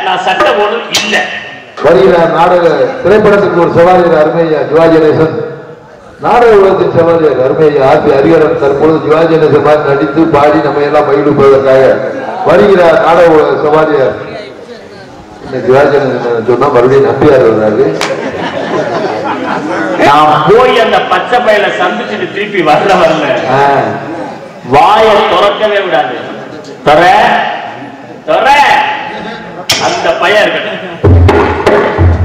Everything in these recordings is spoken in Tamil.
நான் சட்டை போடும் இல்ல வருகிறார் நாடக திரைப்படத்துக்கு ஒரு சவாலியர் அருமையா சிவாஜி கணேசன் நாடக உலகத்தின் சவாலியர் அருமையா ஆர்பி ஹரிகரன் தற்பொழுது சிவாஜி கணேசன் மாதிரி நடித்து பாடி நம்ம எல்லாம் மகிழ்ப்பதற்காக வருகிறார் நாடக உலக சவாலியர் இந்த சிவாஜி கணேசன் சொன்னா மறுபடியும் நம்பியார் வர்றாரு நான் போய் அந்த பச்சை பையில சந்திச்சுட்டு திருப்பி வரல வரல ஆ, வாயை திறக்கவே விடாது தர தர அந்த பையன் இருக்கட்டும்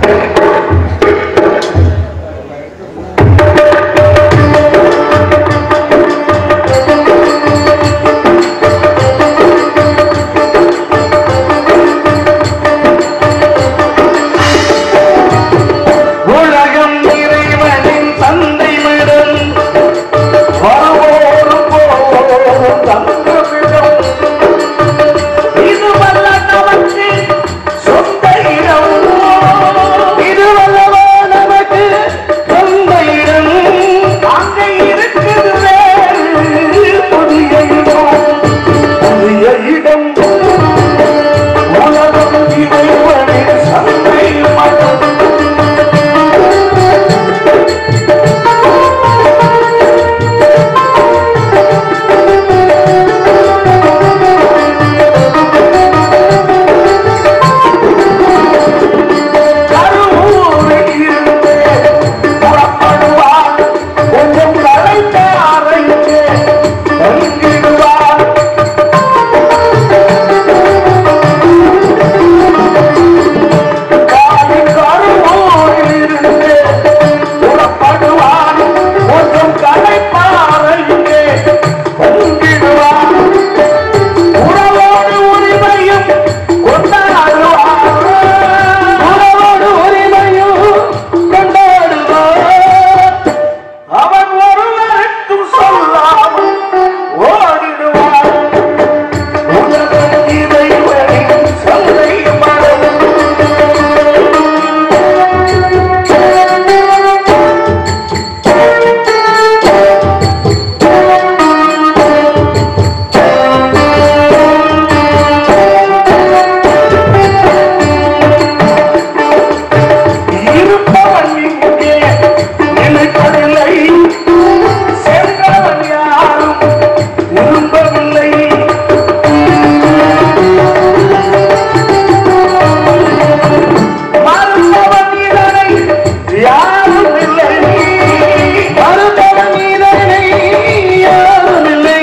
உலகம் இறைவனின் தந்தை விடும் வருவோரும் போவோரும் தங்கமிடம் இதுவல்ல நமக்கு சொந்த இடம் இதுவல்லவா நமக்கு சொந்த இடம் அங்கே இருக்குது வேறு புதிய இடம் புதிய இடம் உலகம் இறைவனின் சந்தை மடம் கருவூரில் இருந்து புறப்படுவார் கொஞ்சம் கலைத்த அறைக்கு தங்கிடுவார் காவி கருவூரில் இருந்து புறப்படுவார் கொஞ்சம் கலைத்த அறைக்கு தங்கிடுவார் உறவோடு உரிமையும் கொண்டாடுவார் உறவோடு உரிமையும் கொண்டாடுவார் அவன் ஒருவருக்கும் சொல்லாமல் ஓடிடுவார் உலகம் இறைவனின் சந்தை மரம் இருப்பவன் இங்கே நிலைப்பதில்லை சென்றவன் யாரும் விரும்பவில்லை மறுத்தவன் இதனை யாரும் இல்லை மறுத்தவன் இதனை யாரும் இல்லை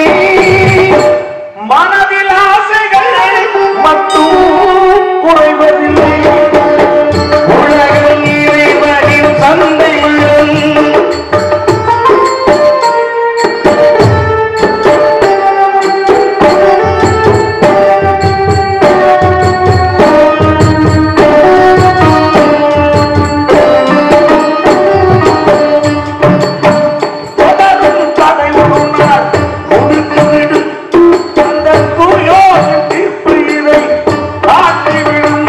மனதில் ஆசைகள் மட்டும் குறைவதில்லை உலகில் இறைவனின் தந்தை உள்ளம் தொடரும் கதை ஒரு நாள் முடிந்துவிடும் அந்த துரியோதன் தீர்ப்பு இதை காட்டிவிடும்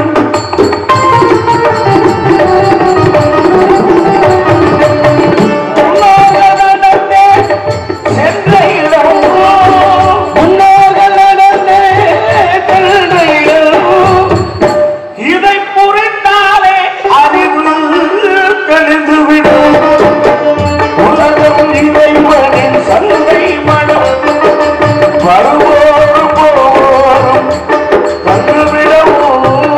முன்னோர்கள் நடந்தே சென்ற இடம் முன்னோர்கள் நடந்தே சென்ற இடம் இதை புரிந்தாலே அறிவு தெளிந்துவிடும் உலகம் இறைவனின் சந்தை மனம் வருவோரும் போவோரும் வந்துவிடவும்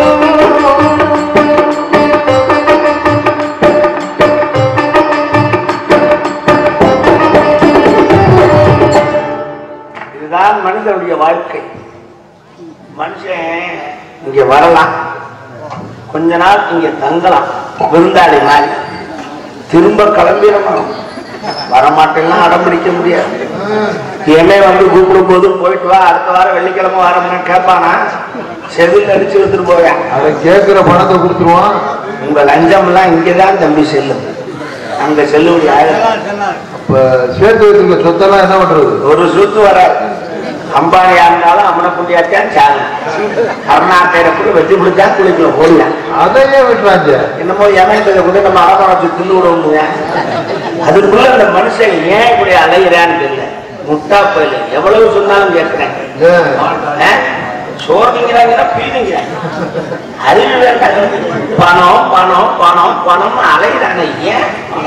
இதுதான் மனிதனுடைய வாழ்க்கை மனுஷன் இங்க வரலாம் கொஞ்ச நாள் இங்க தங்கலாம் விருந்தாளி மாதிரி திரும்ப கிளம்பிடணும் வரமாட்டேன்னா அடம் பிடிக்க முடியாது என்னை வந்து கூப்பிடும் போது போயிட்டு வா அடுத்த வாரம் வெள்ளிக்கிழமை வரம்னு கேட்பானா செவில் அடிச்சு எடுத்துட்டு போவேன் அதை கேட்கிற பணத்தை கொடுத்துருவான் உங்க லஞ்சம் எல்லாம் இங்கதான் தம்பி செல்லும் அங்க செல்லுபடி ஆயிரம் இப்ப சேர்த்து வச்சிருக்க சொத்தெல்லாம் என்ன பண்றது ஒரு சுத்து வராது அம்பானியா இருந்தாலும் அம்மனை புண்டியாச்சான் சாலும் கர்நாடக கூட வெட்டி பிடிச்சா குளிக்கல போடல அதையே விட்டுறாங்க என்னமோ எமயத்தை கூட நம்ம அறமா வச்சு தின்னு விடுவோங்க அதுக்குள்ள அந்த மனுஷன் ஏன் இப்படி அலைகிறான்னு தெரியல முட்டா பயில எவ்வளவு சொன்னாலும் கேட்கிறேன் ஏன்? ஆ? சோறுங்கிறாங்கன்னா பீனுங்கிறாங்க அறிவு வேண்டாம் பணம் பணம் பணம் பணம் அலைகிறாங்க ஏன்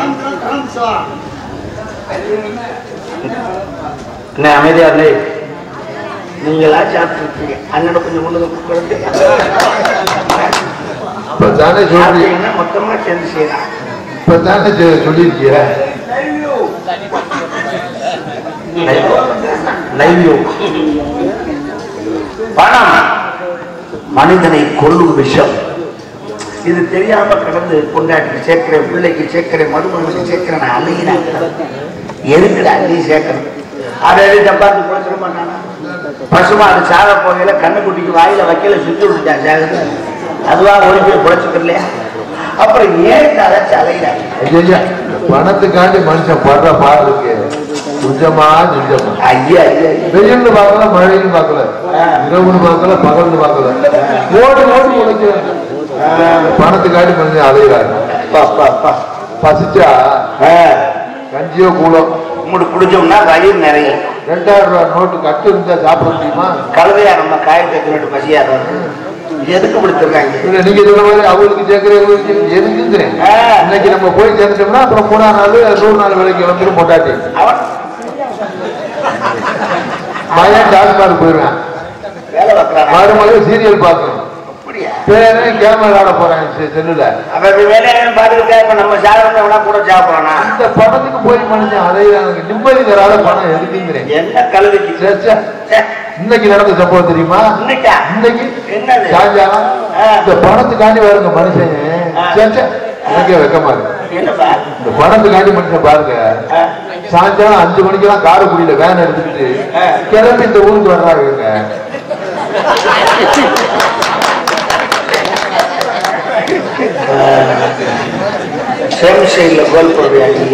என்ன அமைதியா இல்லை நீங்களா சாப்பிட்டுருக்கீங்க அண்ணனை கொஞ்சம் முன்னது கொடுத்து இப்ப தானே சொல்றீங்க சாப்பிட்டீங்கன்னா மொத்தமா சேர்ந்து செய்யலாம் இப்ப தானே சொ- சொல்லியிருக்கிய லைவ் பணம் மனிதனை கொல்லும் விஷம் இது தெரியாம கடந்து பொண்டாட்டிக்கு சேர்க்கிறேன் பிள்ளைக்கு சேர்க்கிறேன் மருமகனுக்கு சேர்க்கிறேன் நான் அழுகிறேன் எதுக்குடா நீ சேர்க்கணும் அதை சம்பாதிச்சு குறைச்சிட மாட்டானா பசுமாடு சாக போகையில கண்ணுக்குட்டிக்கு வாயில வைக்கல சுத்தி விட்டுட்டான் சாகுது அதுவா ஓடி போய் குறைச்சிக்கலையா அப்புறம் ஏன் அழைச்சு அலைகிறாங்க ஐயா பணத்துக்காண்டி மனுஷன் படுற பாடுக்கு கொஞ்சமா நெஞ்சமா ஐயா ஐயா ஐயா. வெயில்னு பார்க்கல மழைன்னு பார்க்கல இரவுன்னு பார்க்கல பகல்னு பார்க்கல ஓடி ஓடி உழைக்கிறாங்க பணத்துக்காண்டி மனுஷன் அலைகிறாங்க அப்பா, அப்பா, அப்பா. பசிச்சா ஆ, கஞ்சியோ கூலம் மூடு குடிச்சோம்னா வயிறு நிறைய ரெண்டாயிரம் ரூபாய் நோட்டு கட்டு இருந்தா சாப்பிட முடியுமா கழுதையா நம்ம காயத்தை தின்னுட்டு பசியாதான் எதுக்கு பிடிச்சிருக்காங்க இல்ல நீங்க சொன்ன மாதிரி அவங்களுக்கு சேர்க்கிற இவங்களுக்கு சேர்க்கிற, எதுக்குங்கிறேன் ஆ. இன்னைக்கு நம்ம போய் சேர்ந்துட்டோம்னா அப்புறம் மூணாம் நாள் நூறு நாள் வேலைக்கு கிளம்பிடும் பொட்டாட்டி அவன் மகன் டாஸ்மார்க் போயிருவேன் வேலை பார்க்கறான் மருமகள் சீரியல் பார்க்கணும் அப்படியா பேரன் கேமரா ஆட போறாங்க செ- செல்லுல அவன் இப்ப வேலையை பார்த்துக்கிட்டா இப்ப நம்ம சாப்பிட வேணா கூட சாப்பிடறானா அந்த பணத்துக்கு போய் மனுஷன் அலையிறாங்க நிம்மதி தராத பணம் எதுக்குங்கிறேன் என்ன கழுதைக்கு சே, சே. சே, இன்னைக்கு நடந்த சம்பவம் தெரியுமா இன்னைக்கா இன்னைக்கு என்னது சாயங்காலம் ஆ. இந்த பணத்துக்காண்டி வருங்க மனுஷன் ஆ. சே, சே. எனக்கே வெக்கமா இருக்கு என்னப்பா இந்த பணத்துக்காண்டி மனுஷன் பாருங்க ஆ, சாயங்காலம் அஞ்சு மணிக்கெல்லாம் காரைக்குடியில வேன் எடுத்துக்கிட்டு ஆ. கிளம்பி இந்த ஊருக்கு வர்றாங்க சேம் சைடுல கோல் போடுறியா நீ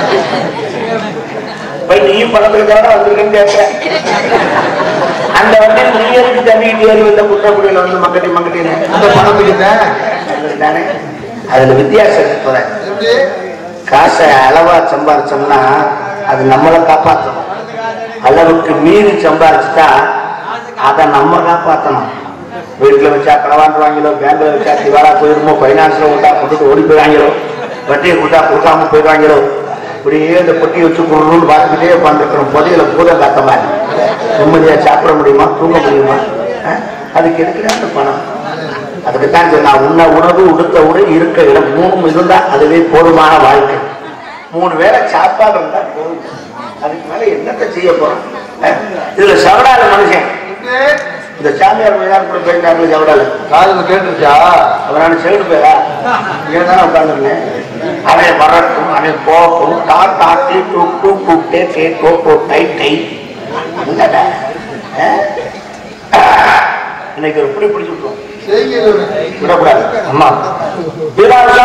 போய் நீயும் பணத்துக்கு தானே வந்திருக்கேன்னு கேட்கிறேன் அந்த வண்டியில் நீ எதுக்கு தண்ணிட்டு ஏறி வந்த குற்றக்குடியில வந்து மக்கட்டி மக்கட்டின்னு அந்த பணத்துக்கு தான் தானே அதுல வித்தியாசம் இருக்கு பாரு. காசை அளவா சம்பாரிச்சோம்னா அது நம்மளை காப்பாற்றணும் அளவுக்கு மீறி சம்பாரிச்சுட்டா அதை நம்ம காப்பாற்றணும் வீட்டில் வச்சா களவாண்டுவாங்களோ பேங்க்ல வச்சா திவாலா போயிருமோ பைனான்ஸ்ல விட்டா கொண்டுட்டு ஓடி போயிடுவாங்களோ வட்டியை கொடுத்தா கொடுக்காம போயிடுவாங்களோ இப்படியே இந்த பொட்டியை வச்சு கொடுக்கணும்னு பார்த்துக்கிட்டே உட்காந்துருக்கிறோம் புதையில பூதம் காத்த மாதிரி நிம்மதியா சாப்பிட முடியுமா தூங்க முடியுமா அஹ்? அதுக்கு எதுக்குடா அந்த பணம் அதுக்குத்தான் சொன்னா உண்ண உணவு உடுத்த உடை இருக்க இடம் மூணும் இருந்தா அதுவே போதுமான வாழ்க்கை மூணு வேளை சாப்பாடு இருந்தா போதும் அதுக்கு மேல என்னத்தை செய்ய போறோம் அஹ்? இதுல சவடால மனுஷன் இந்த சாமியார் மைதான் கூட போயிருக்காங்க சவடால காதுல கேட்டுருச்சா அவரான செவிடு பேரா இங்கே தானே உட்காந்துருந்தேன் அவன் வரட்டும் அவன் போகட்டும் டா டாட்டி டூ டூ கூப்பிட்டே கே டோ டோ டை டை என்னடா அஹ்? இன்னைக்கு ஒரு பிடி பிடிச்சு விட்டுருவோம் விடக்கூடாது அம்மா விராசா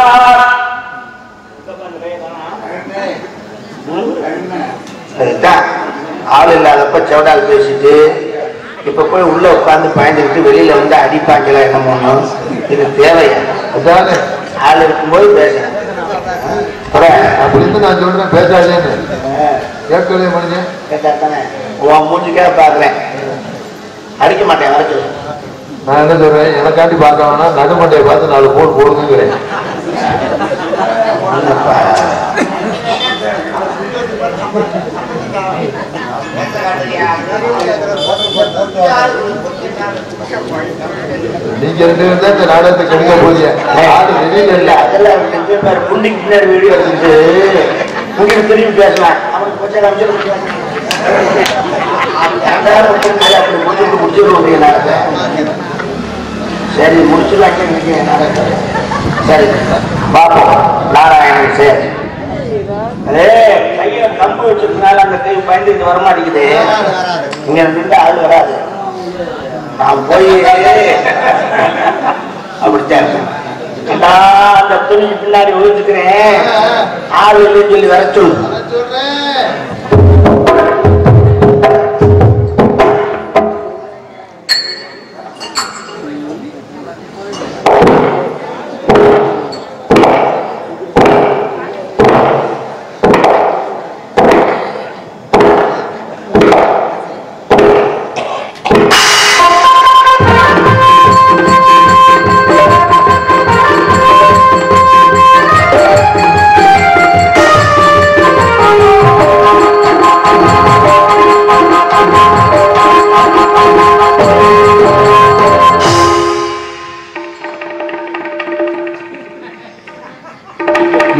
சரிதான் ஆள் இல்லாதப்ப செவடால் பேசிட்டு இப்ப போய் உள்ள உட்கார்ந்து பயந்துக்கிட்டு வெளியில வந்து அடிப்பாங்களா என்ன பண்ணும் இது தேவையா அதானே ஆள் இருக்கும்போது பேசுறேன் அப்படின்னு நான் சொல்றேன் பேசாதேன்னு கேட்கலையே மனுஷன் கேட்டாத்தானே உன் மூஞ்சிக்கே பாக்குறேன் அடிக்க மாட்டேன் வரைச்சு நான் என்ன சொல்றேன் எனக்காண்டி பார்க்க வேணாம் நடுமண்டையை பார்த்து நாலு போன் போடுங்கிறேன் நீங்க ரெண்டு பேரும் தான் இந்த நாடகத்தை கெடுக்க போறீங்க ஆளு வெளியில இல்ல இல்ல அதெல்லாம் விட்டு பாரு புண்டிக்கு பின்னாடி வீடியோ எடுத்துட்டு இங்க திரும்பி பேசலாம் அவனுக்கு கொஞ்சம் காமிச்சு அப்படி முடிச்சுட்டு முடிச்சிருவோம் நீங்க நாடகத்தை சரி முடிச்சிடலாம் நீங்க நாடகத்தை சரி பாப்போம் நாராயணன் சரி அதே கையில கம்பு வச்சிருக்கனால அந்த கை பயந்துட்டு வர மாட்டேங்குது இங்க நின்று ஆள் வராது நான் போய் அப்படித்தான் இருக்கேன். நான் அந்த துணிக்கு பின்னாடி ஒழிச்சுக்கிறேன் ஆள் இல்லைன்னு சொல்லி வர சொல்லு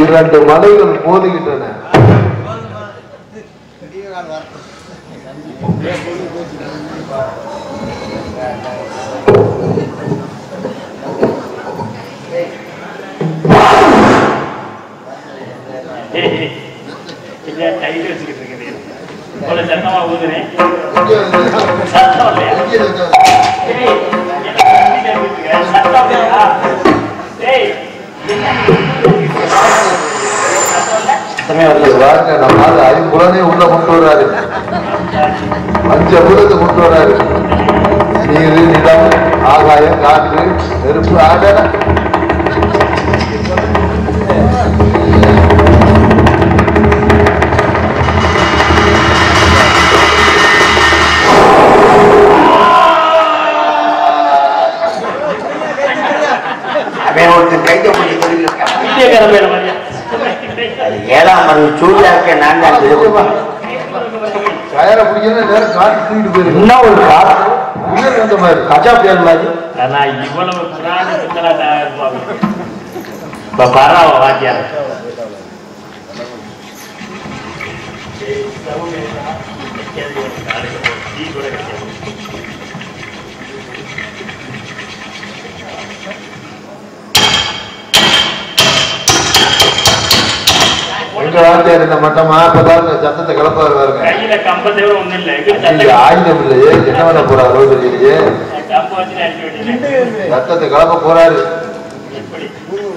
இரண்டு மலைகள் மோதுகின்றன இல்ல டைட் வச்சுக்கிட்டு இருக்குது இவ்வளவு சத்தமா ஊதுனேன் சத்தம் இல்லையா ஏய், என்ன பண்ணிட்டு இருக்க? சத்தம் இல்லையா? ஏய், என்ன சத்தம் இல்ல? இது பாருங்க நம்ம ஆளு ஐம்புலனே உள்ள கொண்டு வராரு அஞ்சு அபுலத்தை கொண்டு வராரு நீர் நிலம் ஆகாயம் காற்று நெருப்பு ஆடன அவன் ஒருத்தன் கைக்க முடிய தொழில் இந்தியக்காரன் மேல மாதிரியா? அது ஏழாம் மணி சூழ்நிலை நான் தான் திரும்ப கயரை பிடிக்கணும் நேரம் காற்று தூக்கிட்டு போயிருக்கு என்ன ஒரு காரணம் உயிர் வந்த மாதிரி கச்சா புயல் மாதிரி ஆனா இவ்வளவு புராண சிந்தனா இருப்பாங்க இப்ப பரவ வாத்தியார் எங்க வார்த்தையார் இந்த மட்டமா அப்பதான் இந்த சத்தத்தை கிளப்பாரு பாருங்க கையில கம்ப தவிர ஒண்ணும் இல்ல எங்க இது சத்தம் ஆயுதம் இல்லையே என்ன பண்ண போறாரோ தெரியலையே கம்ப வச்சு அடிக்க வேண்டியது சத்தத்தை கிளப்ப போறாரு எப்படி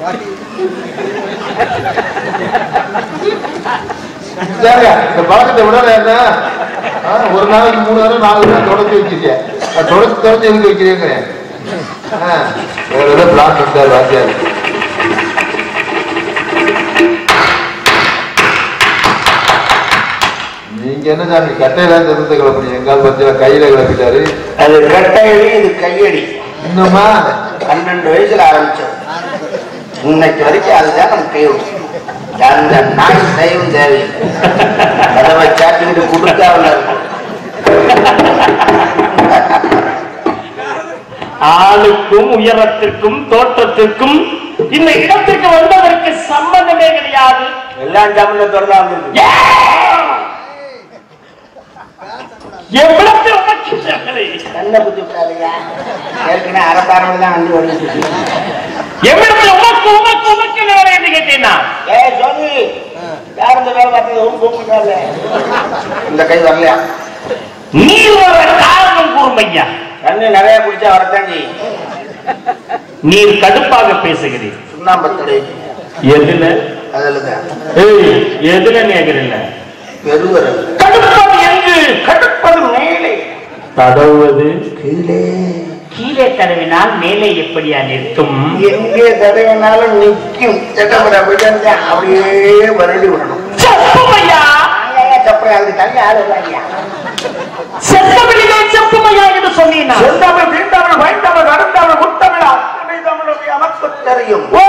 சரிங்க, இந்த பழக்கத்தை விடல என்ன ஆ, ஒரு நாளைக்கு மூணு நேரம் நாலு நேரம் தொடச்சி வச்சிருக்கீங்க அது தொடச்சி தொடச்சி எதுக்கு வைக்கிறீங்க ஆ, வேற ஏதோ பிளான் பண்ணிட்டாரு வாத்தியார் நீங்க என்ன சாமி கட்டையில இருந்து கிளப்புனீங்க எங்கால் பத்தியா கையில கிளப்பிட்டாரு அது கட்டையடி இது கையடி இன்னுமா பன்னெண்டு வயசுல ஆரம்பிச்சோம் இன்னைக்கு வரைக்கும் அதுதான் நம்ம கை அந்த நாய் தயவும் தேவையில்லை கதவை சாப்பிட்டு கொடுக்காமல இருக்கும் ஆளுக்கும் உயரத்திற்கும் தோற்றத்திற்கும் இந்த இடத்திற்கு வந்ததற்கு சம்பந்தமே கிடையாது எல்லாம் தமிழ்ல தொடர்ந்தா வந்திருக்கு எவ்வளவு உனக்கு தேவை? கண்ணை குத்தி விட்டாருயா ஏற்கனவே அரசாரம் தான் வண்டி ஓடிட்டு இருக்கு. எவ்வளவு உனக்கு உனக்கு உனக்கு வேலை என்று கேட்டீங்கன்னா ஏய் சோனி யார் இந்த வேலை பார்த்தது உன் கூப்பிட்டாரு இந்த கை வரலையா நீ ஒரு காரணம் கூறும் ஐயா தண்ணி நிறைய குடிச்சா வரத்தான் செய்யும் நீர் கடுப்பாக பேசுகிறீர் சுண்ணாம்பத்தடை எதுல அதுல தான் ஏய், எதுல நேகரில்ல பெருவரல் கடுப்பது எங்கு கடுப்பது மேலே தடவுவது கீழே கீழே தடவினால் மேலே எப்படியா நிற்கும் எங்கே தடவினாலும் நிற்கும் சட்டப்பட போயிட்டு அப்படியே வருடி விடணும் செப்பும் ஐயா சப்பரை அதுக்கு தண்ணி ஆள் இல்லையா செத்தமிழிலே செப்பும் ஐயா என்று சொன்னீனா செந்தமிழ் தீண்டமிழ் வைந்தமிழ் கருந்தமிழ் முத்தமிழ் அத்தனை தமிழும் நமக்கு தெரியும் ஓ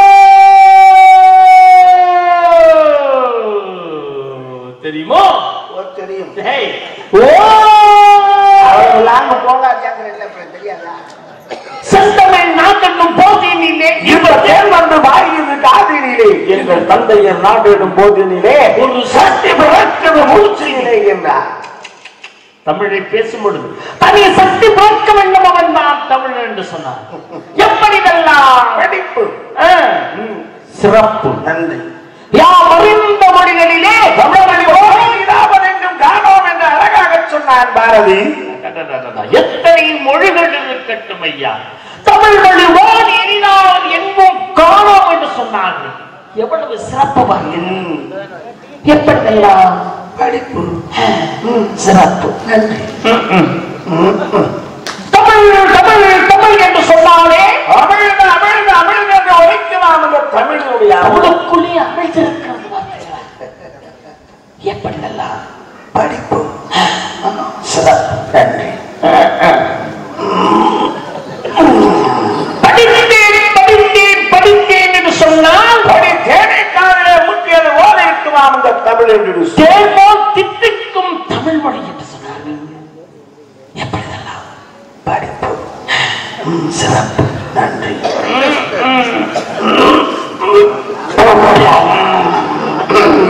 தெரியுமோ ஓ, தெரியும் ஏய், ஓ அவர்களாங்க போகாதாங்கிற இல்லை அப்புறம் தெரியாதா செந்தமிழ் நாட்டென்னும் போதினிலே இந்த தேர் வந்து வாயிலிருந்து காதினிலே எங்கள் தந்தையர் நாட்டிடும் போதினிலே ஒரு சக்தி பிறக்கிறது மூச்சிலே மூச்சிலே என்றார் தமிழை பேசும் பொழுது தனி சக்தி பிறக்க வேண்டும் அவன் தான் தமிழ் என்று சொன்னார் எப்படி இதெல்லாம் படிப்பு ஆ, சிறப்பு நன்றி யாம் அறிந்த மொழிகளிலே தமிழ் இராமல் என்றும் காணோம் என்று அழகாக சொன்னான் பாரதி எத்தனை மொழிகள் இருக்கட்டும் ஐயா தமிழ் மொழி ஓடி எனினால் என்போம் காணோம் என்று சொன்னார்கள் எவ்வளவு சிறப்பு பாருங்கள் ம், எப்படியெல்லாம் படிப்பு ம், சிறப்பு நன்றி தமிழ் தமிழ் தமிழ் என்று சொன்னாலே அமிழ்ந்து அமிழ்ந்து அமிழ்ந்து என்று ஒழிக்கலாம் அந்த தமிழினுடைய அமுதம் அவளுக்குள்ளே அமைந்திருக்கிறது பாருங்கள். எப்படியெல்லாம் படிப்பு சிறப்பு நன்றி படித்தேன் படித்தேன் படித்தேன் என்று சொன்னால் படி தேனைக்காரிலே ஊற்றியது போல இருக்குமாம் அந்த தமிழ் என்று தேர்வோல் தித்திக்கும் தமிழ் மொழி என்று சொன்னார்கள் எப்படியெல்லாம் படிப்பு ம், சிறப்பு நன்றி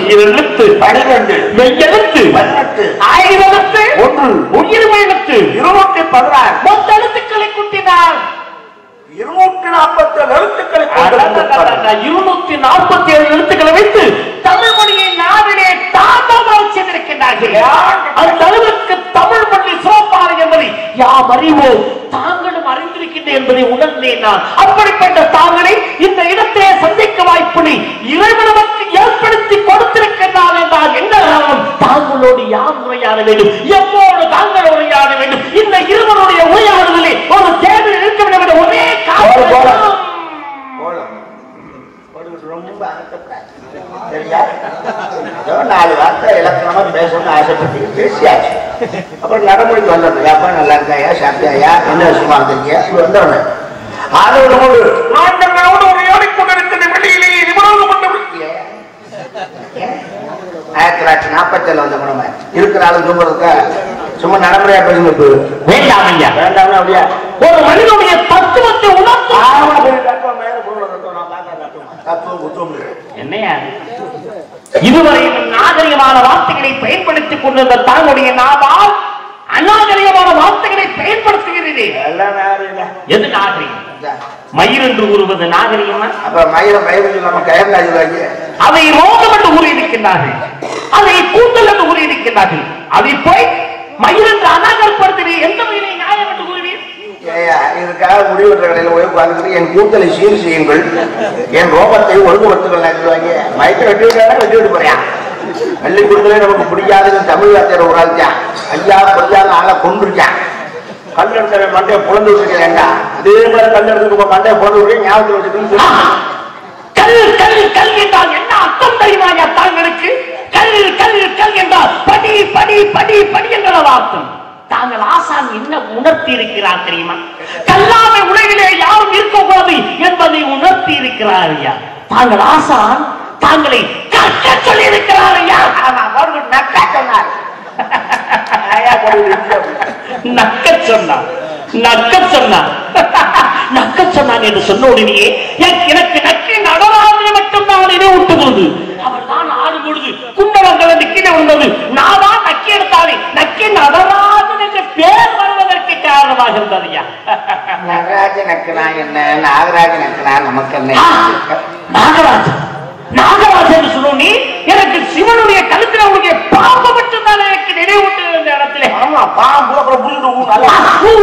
உயிரெழுத்து பனிரெண்டு மெய்யெழுத்து பதினெட்டு ஆயிரம் எழுத்து ஒன்று உயிர் எழுத்து இருநூற்றி பதினாறு மொத்த எழுத்துக்களை கூட்டினார் இருநூற்றி நாற்பத்தி ஏழு எழுத்துக்களை கொண்டிருந்த படம். இருநூத்தி நாற்பத்தி ஏழு எழுத்துக்களை வைத்து தமிழ் மொழியை நாவிலே தாண்டவமாக செய்திருக்கின்றார்கள் அந்த அளவிற்கு தமிழ் மொழி சிறப்பான என்பதை யாம் அறிவோம் தாங்களும் அறிந்திருக்கின்ற என்பதை உணர்ந்தேன் நான் அப்படிப்பட்ட தாங்களை இந்த இடத்திலே சந்திக்க வாய்ப்பினை இறைவன் நமக்கு ஏற்படுத்தி கொடுத்திருக்கின்றான் என்றால் என்ன காரணம் தாங்களோடு யாம் உரையாட வேண்டும் எப்போது தாங்கள் உரையாட வேண்டும் இந்த இருவருடைய உரையாடுதலே ஒரு தேவை இருக்க வேண்டும் என்ற ஒரே போடு, போடு. காரணம் போலாம். போடுறது ரொம்ப அகற்றக்கூடாது. சரியா? ஏதோ நாலு வார்த்தை இலக்கணமா பேசணும்னு ஆசைப்பட்டு பேசியாச்சு அப்புறம் நடைமுறைக்கு வந்துடுது ஏப்பா நல்லா இருக்காயா சாப்பிட்டாயா என்ன விஷயமா இருந்திருக்கியா இப்படி வந்தவன அதோட ஒரு நாட்டங்களோடு உரையாடி கொண்டிருக்கிற வெளியிலேயே நிபுணம் கொண்டு ஆயிரத்தி தொள்ளாயிரத்தி நாற்பத்தேழு வந்த குணமா இருக்கிற ஆளு தூங்குறதுக்கா சும்மா நடைமுறையா பேசுங்க இப்போ வேண்டாம் ஐயா வேண்டாம்னா அப்படியா ஒரு மனிதனுடைய தத்துவத்தை உணர்த்தும் ஆமா, பெரிய தத்துவம் மேல பொருள் தத்துவம் நான் பார்க்காத தத்துவம். தத்துவம் குத்துவம் இல்லை. என்னையா இதுவரையில் நாகரிகமான வார்த்தைகளை பயன்படுத்திக் கொண்டிருந்த தாங்களுடைய நாவால் அநாகரிகமான வார்த்தைகளை பயன்படுத்துகிறது எல்லாம் நேரம் இல்லை. எது நாகரிகம் இந்தா. மயிர் என்று கூறுவது நாகரிகமா அப்ப மயிரை பயிர் சொல்லாம கயர் காய்ச்சி அதை ரோகம் என்று கூறியிருக்கின்றார்கள் அதை கூந்தல் என்று கூறியிருக்கின்றார்கள் அதை போய் மயிர் என்று அநாகரப்படுத்தி எந்த மயிரை நியாயம் என்று கூறுவீர் ஏய்யா, இதுக்காக முடிவெற்ற கடையில் போய் உட்கார்ந்துட்டு என் கூந்தலை சீர் செய்யுங்கள் என் ரோபத்தை ஒழுங்குபடுத்துங்கள் சொல்லுவாங்க மயக்க வெட்டி விட்டாங்க வெட்டி விட்டு போறியான் பள்ளி கொடுக்கலே நமக்கு பிடிக்காதுன்னு தமிழ் வார்த்தையில ஒரு ஆள்ச்சான் ஐயா பொய்யான்னு ஆளை கொண்டிருக்கான் கல் எடுத்த மண்டையை புலந்து விட்டுருக்கேன்டா இதே மாதிரி கல் எடுத்து மண்டையை புலந்து விட்டு ஞாபகத்தில் வச்சுக்கணும் கல் கல் கல் என்றால் என்ன அர்த்தம் தெரியுமா தாங்களுக்கு கல் கல் கல் என்றால் படி படி படி படி என்ற அர்த்தம் தாங்கள் ஆசான் என்ன உணர்த்தி இருக்கிறார் தெரியுமா கல்லாத உலகிலே யாரும் இருக்கக்கூடாது என்பதை உணர்த்தி இருக்கிறார் ஐயா தாங்கள் ஆசான் தாங்களை கற்க சொல்லி இருக்கிறார் ஐயா ஆமா போட்டுக்கிட்டு நக்க சொன்னார் ஐயா போட்டுக்கிட்டு நக்க சொன்னான் நக்க சொன்னான் நக்க சொன்னான் என்று சொன்ன உடனேயே எனக்கு எனக்கு நக்கி நடராஜனை மட்டும் தான் நினைவூட்டுகிறது அவர் தான் ஆடும் பொழுது குண்டலங்கள் என்று கீழே விழுந்தது நான் தான் நக்கி எடுத்தாலே நக்கி நடராஜன் என்ற பேர் வருவதற்கு காரணமாக இருந்தது ஐயா நடராஜனுக்கு நான் என்ன நாகராஜனுக்கு நான் நமக்கு என்ன ஆ, நாகராஜன் நாகராஜன் என்று சொன்னோம் நீ எனக்கு சிவனுடைய கழுத்துல உடைய பாம்பு மட்டும் தான் எனக்கு நினைவூட்டுகிறது இந்த இடத்துல ஆமா பாம்பு அப்புறம் புரிஞ்சு நல்லா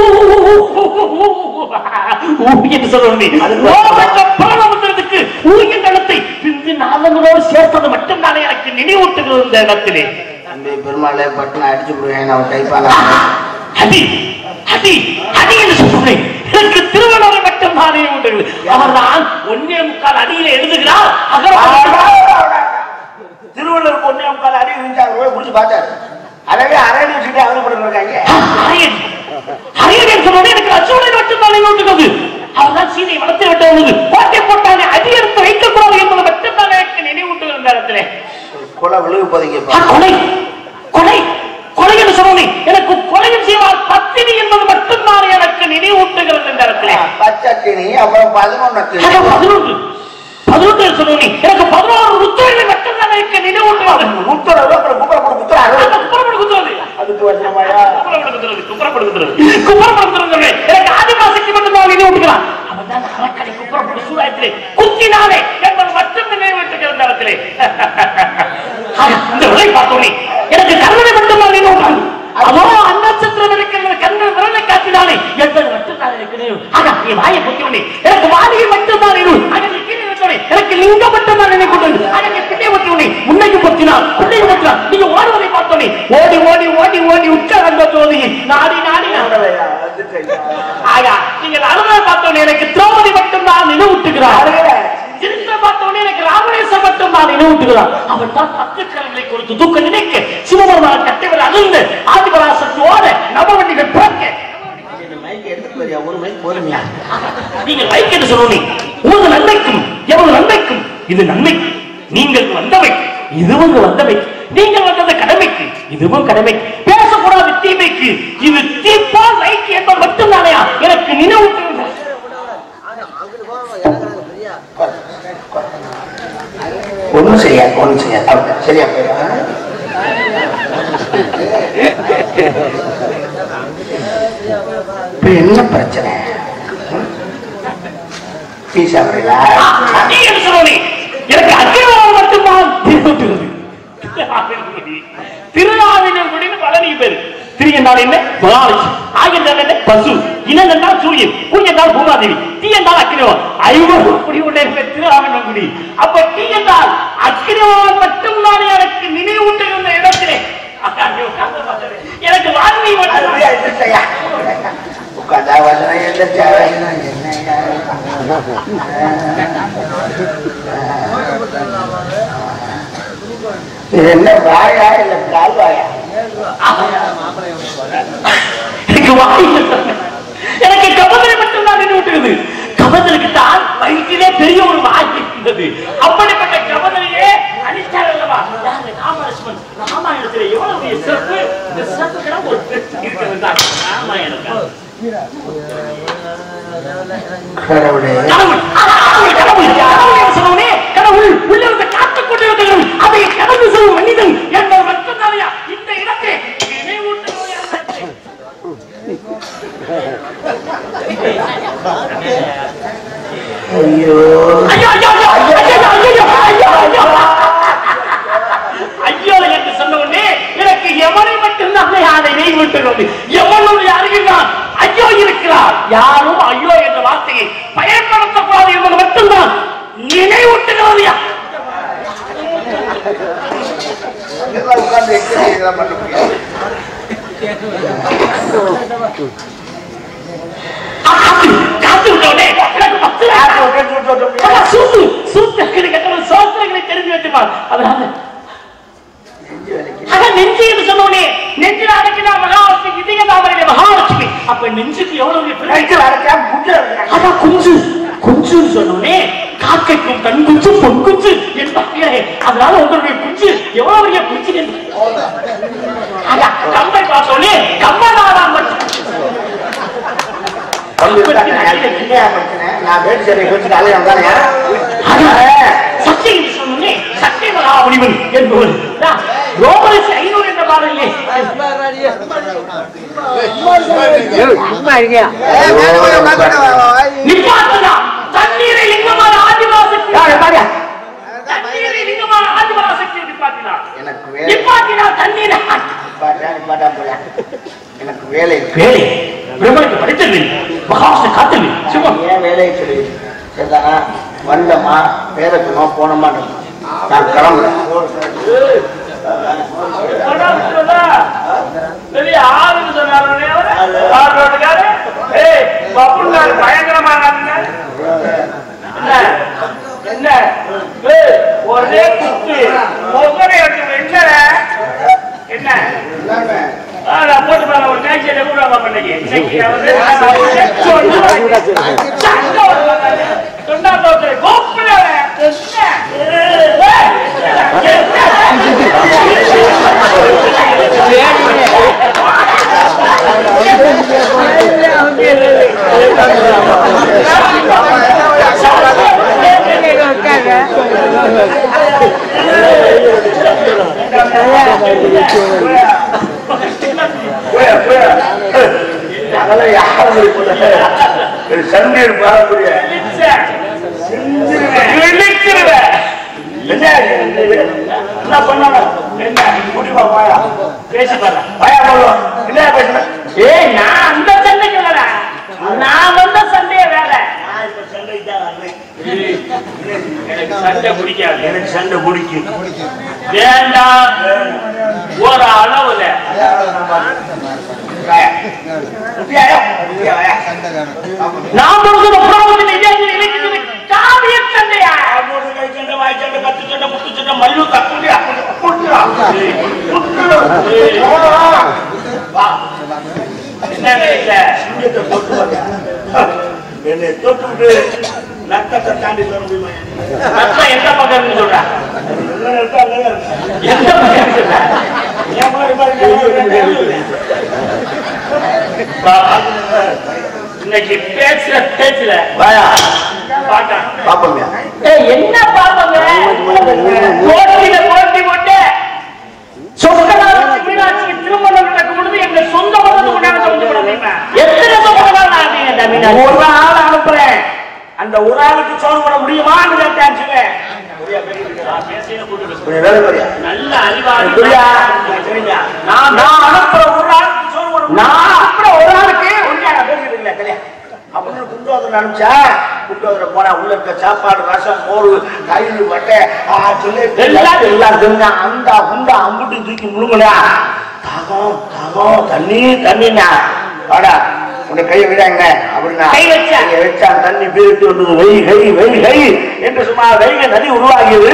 ஊகின்னு சொல்லணும் அதுக்கு ஓமற்ற பரமபுத்திரத்துக்கு ஊகின் தளத்தை பிந்து நாதங்களோடு சேர்த்தது மட்டும்தானே எனக்கு நினைவூட்டுகிறது இந்த இடத்திலே தம்பி பெருமாளை பட்டுன்னு அடிச்சு விடுவேன் அவன் கைப்பால அடி அடி அடி என்று சொல்றேன் எனக்கு திருவள்ளுவரை மட்டும் தானே உண்டு அவர்தான் ஒன்னே முக்கால் அடியில எழுதுகிறார் அகர திருவள்ளுவர் பொண்ணு முக்கால் அடி இருந்துச்சு அவர் போய் குடிச்சு பார்த்தாரு அதவே அரை நிமிஷம் அவரு போட்டு இருக்காங்க அரியன் அரியன் சொன்னோட எனக்கு லட்சுமணன் மட்டும் தானே ஊட்டுகிறது அவர்தான் சீதை வளர்த்து விட்டது கோட்டை போட்டானே அடி எடுத்து வைக்கக்கூடாது என்பது மட்டும் தானே எனக்கு நினைவூட்டுகிறது இந்த இடத்திலே கொலை விழுகு போதீங்க ஆ, கொலை கொலை கொலை என்று சொன்னேன் எனக்கு கொலையும் செய்வார் பத்தினி என்பது மட்டும்தான் எனக்கு நினைவூட்டுகிறது இந்த இடத்திலே பச்சத்தினி அப்புறம் பதினொன்னு அது பதினொன்று பதினொன்று என்று சொன்னேன் எனக்கு பதினோரு ருத்தர்கள் மட்டும்தான் எனக்கு நினைவூட்டுகிறது நூத்தரவு அப்புறம் குப்பரை போட்டு குத்துறாரு அந்த குப்புறப்படு குத்துறது அதுக்கு வருஷமாயா குப்புறப்படு குத்துறது குப்புறப்படு குத்துறது குப்புறப்படு குத்துறது எனக்கு ஆதிவாசிக்கு மட்டும்தான் நினைவூட்டுகிறான் அவன் தான் அரக்கடை குப்புறப்படு சூழாயத்திலே குத்தினாலே என்பது மட்டும் நினைவூட்டுகிறது இந்த இடத்திலே இந்த விலை பார்த்தோனே எனக்கு கருணை மட்டும்தான் நினைவூட்டாங்க அதோ அன்னச்சத்திரம் இருக்கிறது கண்ணன் விரலை காட்டினாலே என்பது மட்டும்தான் எனக்கு நினைவு ஆனா நீ வாயை பொத்தியோனே எனக்கு வாலியை மட்டும்தான் நினைவு ஆனா நீ கீழே வச்சோனே எனக்கு லிங்கம் மட்டும்தான் நினைவு ஆனா நீ பின்னே பொத்தியோனே முன்னைக்கு பொத்தினான் பின்னைக்கு பொத்தினான் நீங்க ஓடுவதை பார்த்தோனே ஓடி ஓடி ஓடி ஓடி உட்கார் அந்த ஜோதியை நாடி நாடி ஆயா நீங்கள் அழுவதை பார்த்தோனே எனக்கு திரௌபதி மட்டும்தான் நினைவூட்டுகிறார் திருத்த பார்த்தோனே எனக்கு ராமணேசன் மட்டும் தான் நினைவூட்டுகிறான் அவன் தான் பத்து கரங்களை கொடுத்து தூக்க நினைக்க சிவபெருமான கட்டைவர் அழுந்து ஆதிபராசத்தோட நவவண்டிகள் பிறக்க மைக் எடுத்துட்டு வரியா ஒரு மைக் போதுமையா நீங்கள் லைக் என்று சொல்லணும் உமது நன்மைக்கும் எவ்வளவு நன்மைக்கும் இது நன்மைக்கு நீங்கள் வந்தவை இதுவும் வந்தவை நீங்கள் வந்தது கடமைக்கு இதுவும் கடமை பேசக்கூடாது தீமைக்கு இது தீப்பா லைக் என்பது மட்டும்தானையா எனக்கு நினைவூட்டுகிறது ஒண்ணும் செய்யாது ஒண்ணும் செய்யாது அவ்வளவுதான். சரியா போயிடும் இப்ப என்ன பிரச்சனை டீ சாப்பிடுறீங்களா நீ என்ன சொல்லுவ நீ? எனக்கு அக்கிரமம் மட்டும்தான் திருவுட்டுகிறது திருநாவினங்குடின்னு பழனி பேரு திரு என்றால் என்ன மகாலட்சுமி ஆய் என்றால் என்ன பசு இனம் என்றால் சூரியன் பூ என்றால் பூமாதேவி தீ என்றால் அக்கிரமம் ஐவரும் குடி கொண்டே இருக்க திருநாவினங்குடி அப்ப தீ என்றால் அக்கிரமம் மட்டும்தான் எனக்கு நினைவூட்டுகின்ற இடத்திலே எனக்கு வாழ்வை மட்டும் உட்காந்தா வசனம் எழுந்திருச்சா வசனம் என்னய்யா? இது என்ன வாயா இல்ல கால் வாயா எனக்கு வாய் எனக்கு கபதரை மட்டும்தான் நினைவூட்டுகிறது கபதலுக்கு தான் வயிற்றிலே பெரிய ஒரு வாய் இருந்தது அப்படிப்பட்ட கபதலையே அடித்தார் அல்லவா யாரு ராமலட்சுமன் ராமாயணத்திலே எவ்வளவு பெரிய சிறப்பு இந்த சிறப்புக்கெல்லாம் ஒரு இருக்கிறது தான் ராமாயணம் கடவுளே கடவுள் கடவுள் கடவுள் கடவுள் என்று சொன்னோனே கடவுள் உள்ளிருந்த காத்துக் கொண்டிருந்தவர்கள் அதை கடந்து செல்லும் மனிதன் என்பவர் மட்டும்தானையா இந்த இடத்தை நினைவூட்டுகிறவர்களாக ஐயோ ஐயோ ஐயோ ஐயோ ஐயோ ஐயோ ஐயோ ஐயோ ஐயோ என்று சொன்ன உடனே எனக்கு எவனை மட்டும்தான் அதை நினைவூட்டுகிறது எவனும் அறிகிறான் ஐயோ இருக்கிறார் யாரும் ஐயோ என்ற வார்த்தையை பயன்படுத்தக்கூடாது என்பது மட்டும்தான் நினைவூட்டுகிறது யா. இதெல்லாம் உட்கார்ந்து எக்ஸசைஸ் இதெல்லாம் பண்ண முடியாது காத்து காத்து விட்டோடனே எனக்கு பத்து யாருக்கு ஒரு கட்டு விட்டு விட்டு விட்டு. ஆமா, சூத்து சூத்திரங்களை கட்டணும் சோத்திரங்களை தெரிஞ்சு வச்சுப்பார் அதனால நெஞ்சு வலிக்குது. ஆக நெஞ்சு என்று சொன்னோனே நெஞ்சில் அடக்கினார் மகாலட்சுமி இதய தாமரை மகாலட்சுமி அப்ப நெஞ்சுக்கு எவ்வளவு பெரிய பெருமை. நெஞ்சு வரைச்சா புட்டு வரைச்சா அதான் குஞ்சு குஞ்சுன்னு சொன்னோனே காக்கைக்கும் கண் குஞ்சு பொன் குஞ்சு என்பார்களே அதனால உங்களுடைய குஞ்சு எவ்வளவு பெரிய குஞ்சு என்று அதான் கம்பை பார்த்தோனே கம்பனாதான் மட்டும் தம்பி இருக்காங்க. எனக்கு என்னையா பிரச்சனை? நான் வேட்டு சேலையை வச்சுட்டு அலைய வந்தானே. சக்தி என்று சொன்னோனே சக்தி மகாமுனிவன் என்பவர் அதான் ரோமரசு ஐநூறு என்ற பாடலே ஏய், மேல போய் உட்கார்ந்து வா, வா, வா. நிப்பாட்டுதா தண்ணீரை லிங்கமான ஆதிவாசக்தி யாரு, பாரு. தண்ணீரை லிங்கமான ஆதிவாசக்தி நிப்பாட்டினார் எனக்கு வேலை நிப்பாட்டினார் தண்ணீரை நிப்பாட்டா, நிப்பாட்டா போல. எனக்கு வேலை இருக்கு. வேலை பிரம்மனுக்கு படித்தது மகாவிஷ்ணு காத்தது சும்மா ஏன் வேலையை சொல்லி சரிதானா வந்தமா பேரக்குமா போனோமா நான் கிளம்புறேன் பெரிய ஆளுன்னு சொன்னாரு ரோட்டுக்காரு ஏய் பப்புன்னாரு பயங்கரமா என்ன என்ன ஏய் ஒரே குத்து ஒவ்வொரு என்ன என்ன ஆ, நான் போட்டு பாருங்க ஒரு காய்ச்சி கூட பண்ணீங்க இன்னைக்கு வந்து சண்டை வருவாங்க சொன்னா தோத்து கோப்புல அதெல்லாம் யாரும் சண்டீர் பாரம்பரிய என்ன என்ன பண்ணணும் என்ன முடிவா பாயா பேசி பாரு பாயா போடுவோம் என்ன பேசுறேன் ஏய் நான் அந்த சண்டைக்கு வரல நான் வந்த சண்டையே வேற நான் இப்ப சண்டைக்கு தான் வரேன் எனக்கு சண்டை பிடிக்காது எனக்கு சண்டை பிடிக்கும் வேண்டாம் ஒரு அளவுல நான் கொடுக்கிற புறாவுக்கு நிஜத்தில் இலக்கியத்தில் காவிய சண்டையா என்ன இல்ல என்னை தொட்டு நக்கத்தை தாண்டி தர முடியுமா ரத்தம் எந்த பக்கம் இருந்து சொல்ற எல்லாம் இருக்கா, எல்லாம் இருக்கா. எந்த பக்கம் இருந்து சொல்ற என் மாதிரி பாருங்க, இன்னைக்கு பேசுற பேச்சுல வாயா பாட்டா பாப்போங்க ஏய் என்ன பாப்பாங்க மீனாட்சி ஒரு ஆள் அனுப்புறேன் அந்த ஒரு ஆளுக்கு சோறு போட முடியுமான்னு கேட்டேன் சிவன். கொஞ்சம் வேலை பாரியா. நல்ல அறிவாளி புரியா? எனக்கு தெரியுமா? நான் நான் அனுப்புற ஒரு ஆளுக்கு சோறு போட முடியுமா? நான் அனுப்புற ஒரு ஆளுக்கு ஒழுங்கா நான் பேசிட்டு இல்லை, சரியா? அப்படின்னு குண்டோதரன் அனுப்பிச்சா குண்டோதரன் போனா உள்ள இருக்க சாப்பாடு ரசம் மோர் தயிர் வட்டை ஆ, சொல்லி எல்லாம் எல்லாம் தெரிஞ்சா அந்த குண்டா அம்புட்டு தூக்கி முழுங்கடா தாகம் தாகம் தண்ணி தண்ணிண்ணா வாடா உன்னை கையை விடாங்க அப்படின்னா கை வச்சா? கையை வச்சா தண்ணி பீரிட்டு வந்தது வெய் கை வெய் கை என்று சும்மா வைகை நதி உருவாகியது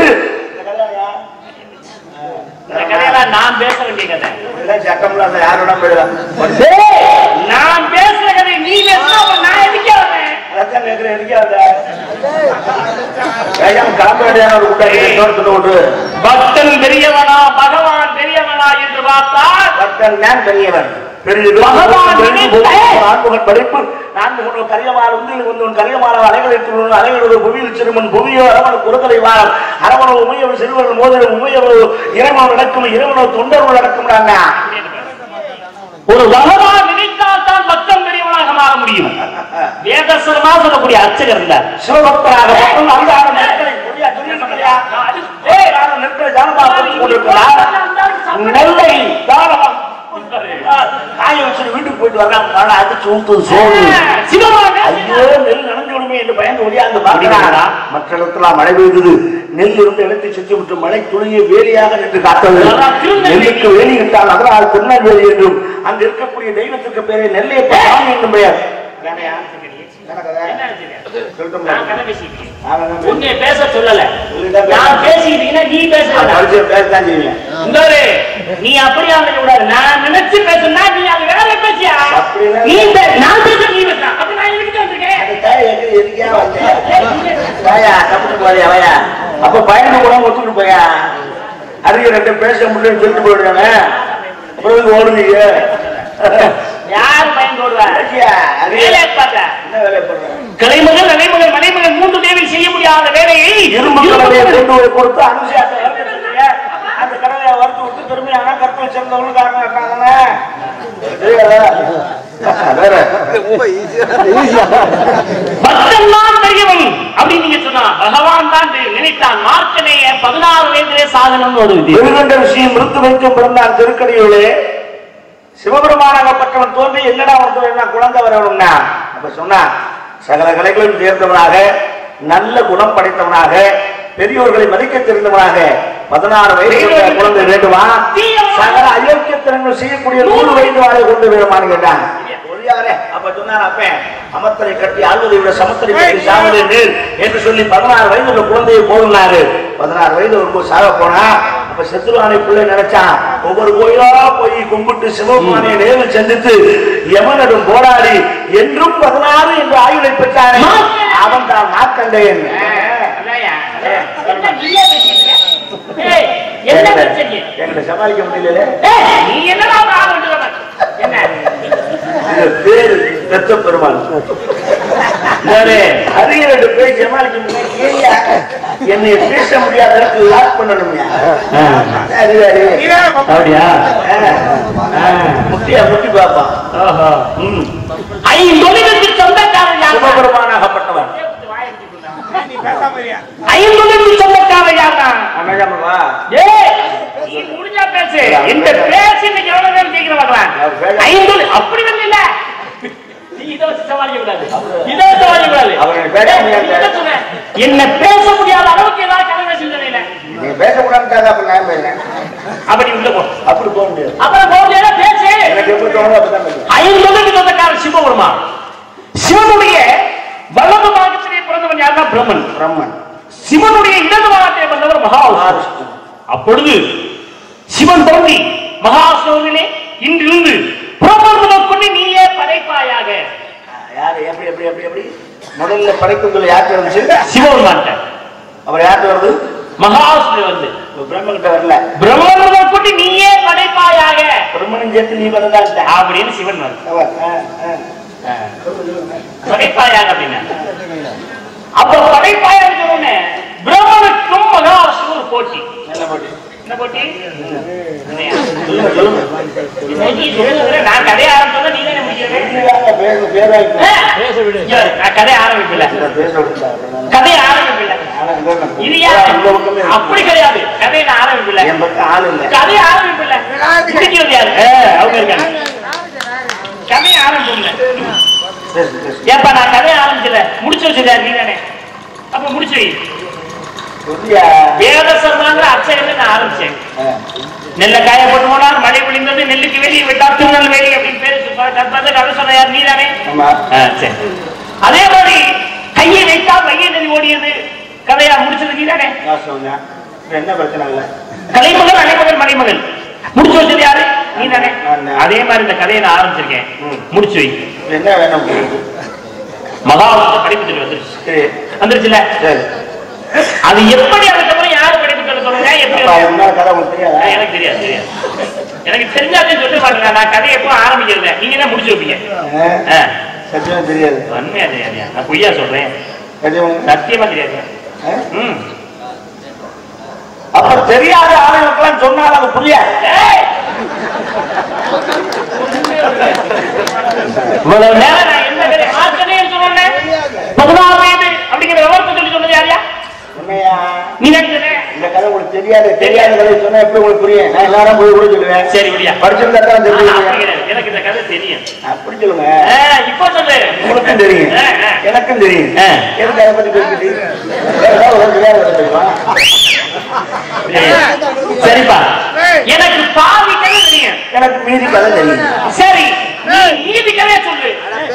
இந்த கதையெல்லாம் நான் பேச வேண்டிய கதை இதெல்லாம் சட்டம்லாம் அந்த யாரோட போயிடலாம் டேய், நான் பேசுற கதை நீ பேசுனா அப்புறம் நான் எதுக்கே வரேன் அதான் கேட்கிறேன் இருக்காத கிளம்ப வேண்டியான ஒரு கூட்டம் தோட்டத்தில் விட்டு பக்தன் பெரியவனா பகவான் பெரியவனா என்று பார்த்தால் பக்தன் தான் பெரியவன் பெரிய பகவான் நினைத்த- நான்முகன் படைப்பு நான்முகன் கரியமால் உந்தில் வந்தவன் கரியமால அலைகள் எடுத்துள்ளவன் அலைகள் ஒரு புவியில் சிறுவன் புவியோ அரவன் குறுக்கலை வாரம் அரவனோ உமையவன் சிறுவன் மோதல் உமையவோ இறைவனோ நடக்கும் இறைவனோ தொண்டர்கள் நடக்கும்டாங்க ஒரு பகவான் நினைத்தால் தான் பக்தன் பெரியவனாக மாற முடியும் வேதஸ்வரமா சொல்லக்கூடிய அர்ச்சகர் இருந்தார் சிவபக்தராக மட்டும் அந்த ஆறு நெற்களை புரியா, சொல்லிட்டு இல்லையா? ஏய், ஆறு நெற்களை தானமாக கொடுத்து கொண்டிருக்கிறார். நெல்லை தானமாக காய வச்சு வீட்டுக்கு போயிட்டு வர்றான் காலை அடிச்சு ஊத்துது சோறு சிவமாக ஐயோ நெல் நனைஞ்சு விடுமே என்று பயந்து ஒளியாந்து பார்க்கிறாரா மற்ற இடத்துல மழை பெய்தது நெல் இருந்து இடத்தை சுற்றி விட்டு மழை துணியை வேலியாக நின்று காத்தது அதான் திருநெல்வேலி. நெல்லுக்கு வேலி இட்டால் அதனால் திருநெல்வேலி என்றும் அங்கு இருக்கக்கூடிய தெய்வத்திற்கு பேரே நெல்லை சாமி என்றும் பெயர் தானையா? தானே கதை? சொல்லட்டுங்களா? நான் கதை பேசிட்டு இருக்கேன். நான் என்ன உன்னை பேச சொல்லல சொல்லிதான் பேசுறேன். நான் பேசிக்கிட்டீங்கன்னா நீ பேச நான் வேண்டாம். படிச்சு பேசத்தான் செய்வேன் சுந்தரு, நீ அப்படியா இருக்க கூடாது நான் நினைச்சு பேசுனா நீ அது வேற பேசியா அப்படிலாம் நீ பே- நான் பேச நீ பேச அப்ப நான் எதுக்கு வந்திருக்கேன் அந்த தாய் எதுக்கு- எதுக்கே வந்தேன்? வாயா, தப்பிட்டு போறியா, வாயா. அப்ப பயந்து கூட ஒத்துக்கிட்டு போயா அறிய ரெண்டு பேச முடியலன்னு சொல்லிட்டு போயிடுறானே அப்புறம் எதுக்கு ஓடுவீங்க யார் பயன் போடுவா அறியா, அறிய. வேலையை பார்த்தா என்ன வேலையை பண்றேன் கலைமகள் நடைமகள் மலைமகள் மூன்று தேவை செய்ய முடியாத வேலையை இரும்பு கடலையை கொண்டு போய் கொடுத்து அனுசியாத்தை வறுத்துருக்கீங்க. அந்த கடலையை வறுத்து விட்டு திரும்பி ஆனா கற்பனை சேர்ந்தவங்களும் காரணம் இருக்காங்கண்ணே. தெரியாதா? வேற பக்தன் தான் பெரியவன் அப்படின்னு நீங்க சொன்னா பகவான் தான் பெரிய- நினைத்தான் மார்க்கனேய பதினாறு வயதிலே சாதனம் ஒரு விதி வெறுகண்ட விஷயம் மிருத்து வைக்கும் பிறந்தான் திருக்கடிகளே சிவபெருமானாகப்பட்டவன் தோன்றி என்னடா உனக்கு என்ன குழந்தை வரணும்னா அப்ப சொன்னா சகல கலைகளும் தேர்ந்தவனாக நல்ல குணம் படைத்தவனாக பெரியோர்களை மதிக்க தெரிந்தவனாக பதினாறு வயது கொண்ட குழந்தை வேண்டுமா சகல அயோக்கியத்தனங்கள் செய்யக்கூடிய நூறு வயது வாழை கொண்டு வேணுமான்னு கேட்டான் ஒழியாரே. அப்ப சொன்னார் அப்பன் அமர்த்தரை கட்டி ஆள்வதை விட சமத்தரை கட்டி சாவதே மேல் என்று சொல்லி பதினாறு வயது உள்ள குழந்தையை போதுனாரு பதினாறு வயது வரும்போது சாக போனா அப்ப செத்துருவானை பிள்ளை நினைச்சான் ஒவ்வொரு கோயிலா போய் கும்பிட்டு சிவபெருமானை நேரில் சந்தித்து யமனிடம் போராடி என்றும் பதினாறு என்று ஆயுளை பெற்றானே அவன் தான் மார்க்கண்டேயன் என்ன நீயே பேசிட்டு இருக்க? ஏய், என்ன பிரச்சனை எங்களை சமாளிக்க முடியல ஏய், நீ என்னடா ஒரு ஆள் விட்டுறவன்? என்ன இது பேரு பெத்த பெருமாள் நானே அறிஞர்கிட்ட போய் சமாளிக்க முடியல ஏய்யா, என்னை பேச முடியாத அளவுக்கு லாக் பண்ணணும்யா அறிவாரு. அப்படியா ஆ. முட்டியா முட்டி பாப்பா ஓஹோ ம். ஐந்தொழிலுக்கு சொந்தக்காரன் யார் சிவபெருமானாகப்பட்டவன் ஐந்தொழிலுக்கு சொந்தக்காரன் யார் தான் அண்ணாமலா ஏய், நீ முடிஞ்சா பேசு. இந்த பேச்சு இன்னைக்கு எவ்வளவு பேர் கேட்கிற பார்க்கலாம். ஐந்தொழி- அப்படி வந்து இல்ல. நீ இதை வச்சு சமாளிக்க கூடாது. இதை வச்சு சமாளிக்க கூடாது. அவரை பேச ஏய், முடியாது. நீ என்ன சொன்ன? என்ன பேச முடியாத அளவுக்கு ஏதாவது கலவை சிந்தனையில நீ பேசக்கூடாது அப்ப நான் பேசுறேன் அப்படி உள்ள போ அப்படி போக முடியாது அப்புறம் போக முடியாத பேசு எனக்கு எப்படி தோணுதோ அப்படிதான் பேசுவேன் ஐந்தொழிலுக்கு சொந்தக்காரன் சிவபெருமான் சிவனுடைய வலது பாகத்திலே பிறந்தவன் யாருன்னா பிரம்மன் பிரம்மன் சிவனுடைய இடது பாகத்திலே பிறந்தவர் மகாவிஷ்ணு மகாவிஷ்ணு அப்பொழுது சிவன் தோன்றி மகாசோதனே இன்றிருந்து பிரபந்தம் கொண்டு நீயே படைப்பாயாக யாரு எப்படி எப்படி எப்படி எப்படி முதல்ல படைக்குங்கள் யார்கிட்ட வந்துச்சு சிவபெருமான் அவர் யார்கிட்ட வருது மகாவிஷ்ணு வந்து இப்ப பிரம்மன்கிட்ட வரல பிரம்மன் கொண்டு நீயே படைப்பாயாக பிரம்மனும் சேர்த்து நீ வரதான் அப்படின்னு சிவன் வந்து படைப்பாயாக அப்படின்னா அப்ப படைப்பாயாக சொன்ன பிரம்மனுக்கும் மகாவிஷ்ணு ஒரு போட்டி நல்ல போட்டி என்ன போட்டி இல்லையா? சொல்லுங்க சொல்லுங்க போட்டி சொல்லுங்க. நான் கதைய ஆரம்பிச்சோன்னா நீ தானே முடிக்கிறது பேசுங்க, பேர் வாங்கிக்கோ. பேசு இங்க வரு, நான் கதையை ஆரம்பிக்கல இந்த பேச விட்டாரு. கதையை ஆரம்பிக்கல ஆனா இங்க இருக்கு. இது ஏன் இந்த பக்கமே இருக்கு. அப்படி கிடையாது கதையை நான் ஆரம்பிக்கல என் பக்கம் ஆள் இல்ல கதையை ஆரம்பிக்கல முடிக்கிறது யாரு ஏ, அவங்க இருக்காங்க கதையை ஆரம்பிக்கல பேசு, பேசு. ஏப்பா நான் கதையை ஆரம்பிக்கல முடிச்சு வச்சது யாரு நீதானே அப்ப முடிச்சு வை புரியா? வேத சர்மாங்கிற அச்சயத்தை நான் ஆரம்பிச்சேன் ஆ. நெல்ல காய போட்டு போனார் மழை விழுந்தது நெல்லுக்கு வெளியே விட்டார் திருநெல்வேலி அப்படின்னு பேரு கற்பது கதை சொன்ன யார் நீதானே ஆமா. ஆ, சரி அதே மாதிரி கையை வைத்தால் மைய நதி ஓடியது கதையா முடிச்சது நீதானே நான் சொன்னேன். இப்ப என்ன பிரச்சனை இல்ல கலைமகள் அலைமகள் மலைமகள் முடிச்சு வச்சது யாரு நீதானே நான். அதே மாதிரி இந்த கதையை நான் ஆரம்பிச்சிருக்கேன் ம். முடிச்சு வை இப்ப என்ன வேணும் உங்களுக்கு? மகாபாரத படிப்பு சொல்லி வந்துருச்சு சரி வந்துருச்சுல சரி அது எப்படி அதுக்கப்புறம் யாரு படிப்பு சொல்ல சொல்லுங்க எப்படி அப்ப அது என்ன கதை உங்களுக்கு தெரியாதா ஆ, எனக்கு தெரியாது தெரியாது எனக்கு தெரிஞ்சாதே சொல்ல மாட்டேங்க நான் கதையை எப்போ ஆரம்பிக்கிறது நீங்க தான் முடிச்சு வைப்பீங்க ஆ? ஆ, சத்தியமா தெரியாது உண்மையா தெரியாது நான் பொய்யா சொல்றேன் சத்தியமா சத்தியமா தெரியாது ஆ? ம் அப்ப தெரியாத ஆளுங்களுக்கெல்லாம் சொன்னால் அது புரியாது ஏய்! இவ்வளவு நேரம் நான் என்ன கதை ஆச்சரியம் சொன்னேன் பதினாறு வயது அப்படிங்கிற விவரத்தை சொல்லி சொன்னது யாரியா உண்மையா நீ நினைச்சது இந்த கதை உங்களுக்கு தெரியாது தெரியாத கதை சொன்னா எப்படி உங்களுக்கு புரியும் நான் எல்லாரும் போய் கூட சொல்லுவேன் சரி விடியா படிச்சிருந்தா தான் ஆ, அப்படி தெரியும் கிடையாது. எனக்கு இந்த கதை தெரியும் அப்படி சொல்லுங்க ஆ, இப்போ சொல்லு உங்களுக்கும் தெரியும் ஆ, ஆ. எனக்கும் தெரியும் ஆ. எதுக்கு அதை பத்தி பேசிட்டு வேற ஏதாவது ஒரு தெரியாத கதை தெரியுமா சரிப்பா எனக்கு பாதி கதை தெரியும் எனக்கு மீதி கதை தெரியும் சரி நீ நீதி கதையை சொல்லு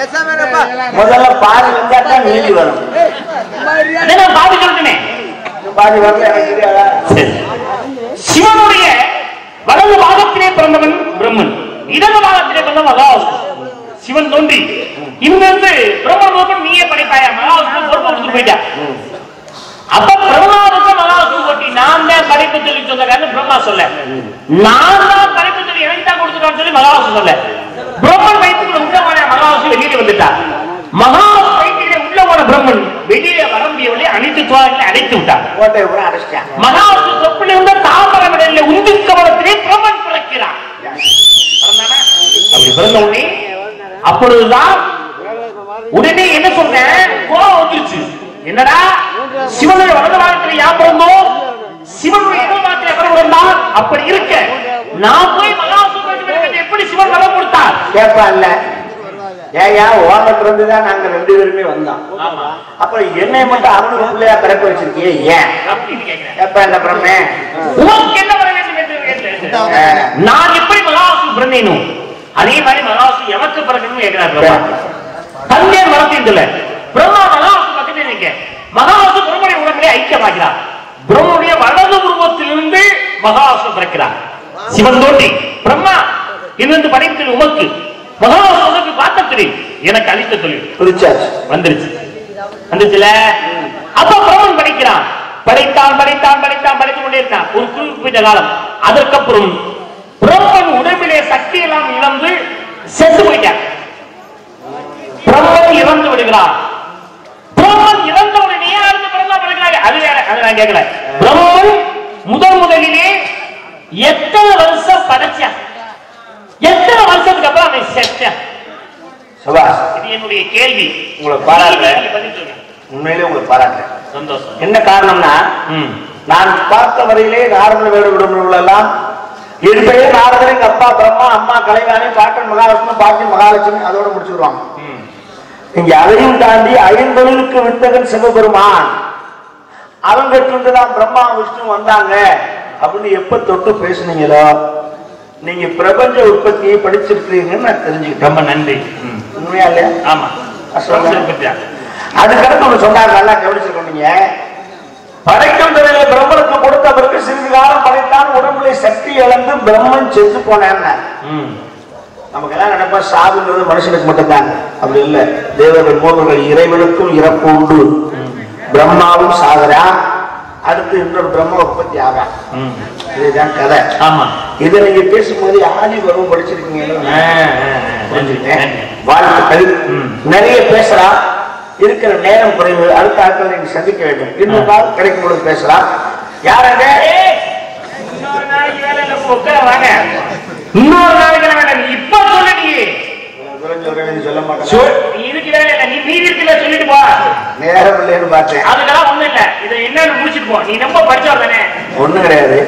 முதல்ல பாதி வந்தா தான் மீதி வரும் அதை நான் பாதி சொல்லிட்டேனே பாதி வரல எனக்கு தெரியாதா சரி. சிவனுடைய வலது பாகத்திலே பிறந்தவன் பிரம்மன் இடது பாகத்திலே பிறந்த மகாவிஷ்ணு சிவன் தோன்றி இங்கிருந்து பிரம்மன் ரூபம் நீயே படைப்பாயா மகாவிஷ்ணு பொறுப்பு கொடுத்து போயிட்டா அப்ப பிரம்மாவுக்கு மகாவிஷ்ணு போட்டி நான் தான் படைப்பு சொல்லி சொன்னேன் பிரம்மா சொல்ல நான் தான் படைப்பு சொல்லி எனக்கு தான் கொடுத்துட்டான்னு சொல்லி மகாவிஷ்ணு சொல்ல பிரம்மன் வயிற்றுக்குள்ள உள்ள போன மகாவிஷ்ணு வெளியில வந்துட்டா மகா வயிற்றிலே உள்ள போன பிரம்மன் வெளியே வர முடியவில்லை அனைத்து துவாரங்களை அடைத்து விட்டார் கோட்டை பூரா அடைச்சிட்டேன் மகாவிஷ்ணு சொப்பில் இருந்த தாமரமிடல உந்து கவலத்திலே பிரம்மன் பிறக்கிறான் பிறந்தானா? அப்படி பிறந்த உடனே அப்பொழுதுதான் உடனே என்ன சொன்னேன் கோபம் வந்துருச்சு என்னடா சிவனுடைய வலது பாகத்தில் யார் பிறந்தோம் சிவனுடைய இடது பாகத்தில் எவர் பிறந்தார் அப்படி இருக்க நான் போய் மகாசுரனுக்கு எப்படி சிவன் வரம் கொடுத்தார் கேட்பா இல்ல ஏயா ஓரத்துல இருந்து தான் நாங்க ரெண்டு பேருமே வந்தோம் ஆமா அப்புறம் என்னை மட்டும் அவனுக்கு பிள்ளையா பிறக்க வச்சிருக்கியே ஏன் அப்படின்னு கேட்கிறேன் கேட்பா என்ன பிரம்மே உனக்கு என்ன வர வேண்டும் என்று கேட்டேன். நான் எப்படி மகாசு பிறந்தேனோ அதே மாதிரி மகாசு எமக்கு பிறக்கணும்னு கேட்கிறார் பிரம்மா தந்தை வரத்தின் சொல்ல பிரம்மா மகாசு பக்கத்தில் நிற்க மகாசு பிரம்மனுடைய உடம்புலே ஐக்கியமாகிறார் பிரம்மனுடைய வலது உருவத்திலிருந்து மகாசு பிறக்கிறார் சிவன் தோன்றி பிரம்மா இருந்து படைத்தல் உமக்கு மகாசு உனக்கு பார்த்த தொழில் எனக்கு அளித்த தொழில் புரிச்சாச்சு வந்துருச்சு வந்துச்சுல அப்ப பிரம்மன் படைக்கிறான் படைத்தான் படைத்தான் படைத்தான் படைத்துக் கொண்டே இருக்கான் ஒரு குறிப்பிட்ட காலம் அதற்கப்புறம் பிரம்மன் உடம்பிலே சக்தி எல்லாம் இழந்து செத்து போயிட்டான் பிரம்மன் இறந்து விடுகிறான் பிரம்மன் இறந்த உடனே அடுத்த பிரம்மா பிறக்கிறாங்க அது வேற அதை நான் கேட்கல பிரம்மன் முதல் முதலிலே எத்தனை வருஷம் படைச்சான் எத்தனை வருஷத்துக்கு அப்புறம் அவன் செத்தான் சுபாஷ் இது என்னுடைய கேள்வி உங்களை பாராட்டுறேன். நீங்க பதில் சொல்லுங்க. உண்மையிலே உங்களுக்கு பாராட்டுறேன் சந்தோஷம் என்ன காரணம்னா ம். நான் பார்த்த வரையிலே நாரத வேடு விடுமுறைகளெல்லாம் என் பெயர் நாரதர் எங்க அப்பா பிரம்மா அம்மா கலைவாணி பாட்டன் மகாலட்சுமி பாட்டி மகாலட்சுமி அதோட முடிச்சிருவாங்க ம். இங்க அதையும் தாண்டி ஐந்தொழிலுக்கு வித்தகன் சிவபெருமான் அவங்க இருந்துதான் பிரம்மா விஷ்ணு வந்தாங்க அப்படின்னு எப்ப தொட்டு பேசுனீங்களோ நீங்க பிரபஞ்ச உற்பத்தியை படிச்சிருக்கீங்கன்னு நான் தெரிஞ்சுக்கிட்டேன் ரொம்ப நன்றி ம். உண்மையா இல்லையா ஆமா சொல்லுங்க. சொல்லுங்க. அதுக்கடுத்து ஒண்ணு சொன்னார் நல்லா கவனிச்சிருக்கீங்க படைக்கும் தொழிலை பிரம்மனுக்கு கொடுத்த பிறகு சிறிது காலம் படைத்தான் உடம்புல சக்தி இழந்து பிரம்மன் செத்து போனேன்னு ம். நமக்கு எல்லாம் நினைப்பா சாவுன்றது மனுஷனுக்கு மட்டும்தான் அப்படி இல்லை தேவர்கள் மூவர்கள் இறைவனுக்கும் இறப்பு உண்டு பிரம்மாவும் சாகுறான் அடுத்து இன்னொரு பிரம்ம உற்பத்தி ஆகான் ம். இதுதான் கதை ஆமா இதை நீங்க பேசும்போது ஆதி வரும் படிச்சிருக்கீங்களா ஆ, ஆ, ஆ. புரிஞ்சுக்கிட்டேன். நன்றி. வாழ்த்துக்கள் ம். நிறைய பேசலாம் இருக்கிற நேரம் குறைவு அடுத்த ஆட்கள் நீங்க சந்திக்க வேண்டும் இன்னொரு நாள் கிடைக்கும் பொழுது பேசலாம் யாருங்க ஏய், இன்னொரு நாளைக்கு வேலை இல்ல, உட்கார வாங்க. இன்னொரு நாளைக்கு வேலை வேண்டாம். நீ இப்ப சொல்லு நீ. சொல்றேன் நீ சொல்ல மாட்டேன் சொல். நீ இருக்கிற இல்ல நீ மீதி இருக்கிற சொல்லிட்டு போ நேரம் இல்லைன்னு பார்த்தேன் அதுக்கெல்லாம் ஒண்ணும் இல்ல இதை என்னன்னு முடிச்சிட்டு போ நீ ரொம்ப படிச்சவர் தானே ஒண்ணும் கிடையாது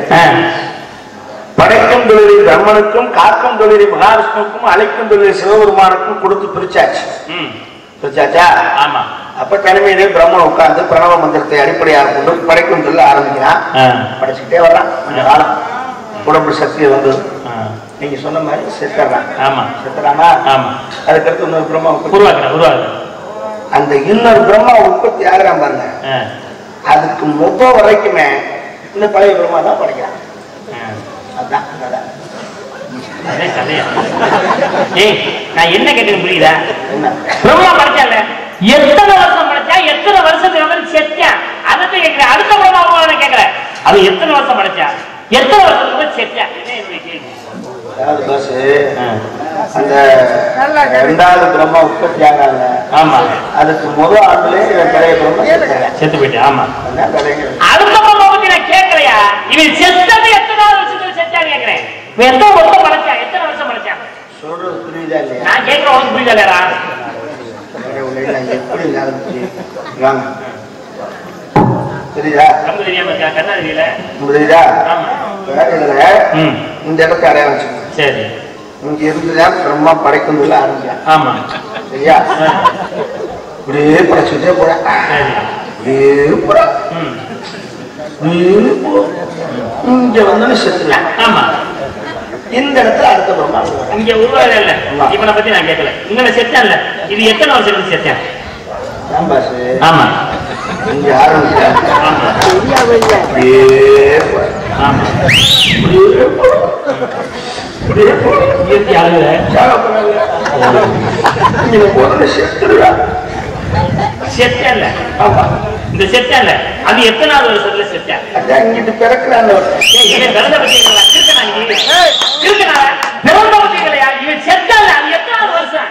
படைக்கும் தொழிலை பிரம்மனுக்கும் காக்கும் தொழிலை மகாவிஷ்ணுவுக்கும் அழைக்கும் தொழிலை சிவபெருமானுக்கும் கொடுத்து பிரிச்சாச்சு ம் பிரிச்சாச்சா ஆமா அப்ப தனிமையிலே பிரம்மன் உட்கார்ந்து பிரணவ மந்திரத்தை அடிப்படையாக கொண்டு படைக்கும் தொழில் ஆரம்பிக்கிறான் ஆ. படைச்சுக்கிட்டே வர்றான் கொஞ்ச காலம் உடம்பு சக்தி வந்து ஆ. நீங்க சொன்ன மாதிரி செத்துறான் ஆமா செத்துறானா ஆமா அதுக்கடுத்து இன்னொரு பிரம்மா உற்பத்தி உருவாக்குறேன் உருவாக்குறேன் அந்த இன்னொரு பிரம்மா உற்பத்தி ஆகிறான் பாருங்க ஆ. அதுக்கு முத வரைக்குமே இந்த பழைய பிரம்மா தான் படைக்கிறான் ஆ. அதான் கதை. அதே கதையா ஏய் நான் என்ன கேட்டேன்னு புரியுதா என்ன பிரம்மா படைச்சால எத்தனை வருஷம் படைச்சா எத்தனை வருஷத்துக்கு அப்புறம் செத்தான் அதான் கேட்கிறேன் அடுத்த பிரம்மா நான் கேட்கிறேன் அது எத்தனை வருஷம் படைச்சா எத்தனை வருஷத்துக்கு அப்புறம் செத்தான் இதே என்னுடைய கேள்வி. அதாவது பஸ் ஆ. அந்த ரெண்டாவது பிரம்மா உற்பத்தி ஆகாங்க ஆமா அதுக்கு முதல் ஆண்டுலே இவன் பழைய பிரம்மா செத்துறான். செத்து போயிட்டேன் ஆமா அதான் கதைங்க அடுத்த பிரம்மா பத்தி நான் கேட்கலையா இவன் செத்தது எத்தனை வருஷத்துக்கு செத்தான்னு கேட்கிறேன் இவன் எத்தனை வருஷம் படைச்சான் எத்தனை வருஷம் படைச்சான் சொல்றது புரியுதா இல்லையா நான் கேட்கிறேன் உனக்கு புரியுதா கடவுளே, நான் எப்படி ஞாபகம் புரியும்? வாங்க. தெரியுதா கண்ணு தெரியாம இருக்கா கண்ணா தெரியல புரியுதா ஆமா இப்ப இதுல ம் இந்த இடத்தை அடையாளம் வச்சுக்கணும் சரி இங்க இருந்துதான் பிரம்மா படைக்கும் சொல்ல ஆரம்பிச்சான் ஆமா சரியா இப்படியே படைச்சுட்டே போறேன் சரி இப்படியே போறேன் ம் இப்படியே போ. இங்க வந்து செத்துலாம் ஆமா இந்த இடத்துல அடுத்த பிரம்மா வருவான். இங்க உருவாக இல்ல இவனை பத்தி நான் கேட்கல இங்க செத்தான் இல்ல இது எத்தனை வருஷத்துக்கு செத்தான் ஏன் பாசு? ஆமா இங்க ஆரம்பிச்சேன் ஆமா இப்படியே போறேன். ஆமா இப்படியே போறேன். இப்படியே போறேன். இயற்கை அழகுல சாக போறாங்க. இங்க போறது செத்துருவேன். செத்தான் இல்ல ஆமா. இந்த செத்தான் இல்ல அது எத்தனாவது வருஷத்துல செத்தான் அதான் இங்கிட்டு பிறக்கிறான் ஒருத்தன். ஏய், இவன் பிறந்த பத்தி கேட்கல. இருக்கனா நீ? இருக்கனா? பிறந்த பத்தி கேட்கலையா? இவன் செத்தான் இல்ல, அது எத்தனாவது வருஷம்?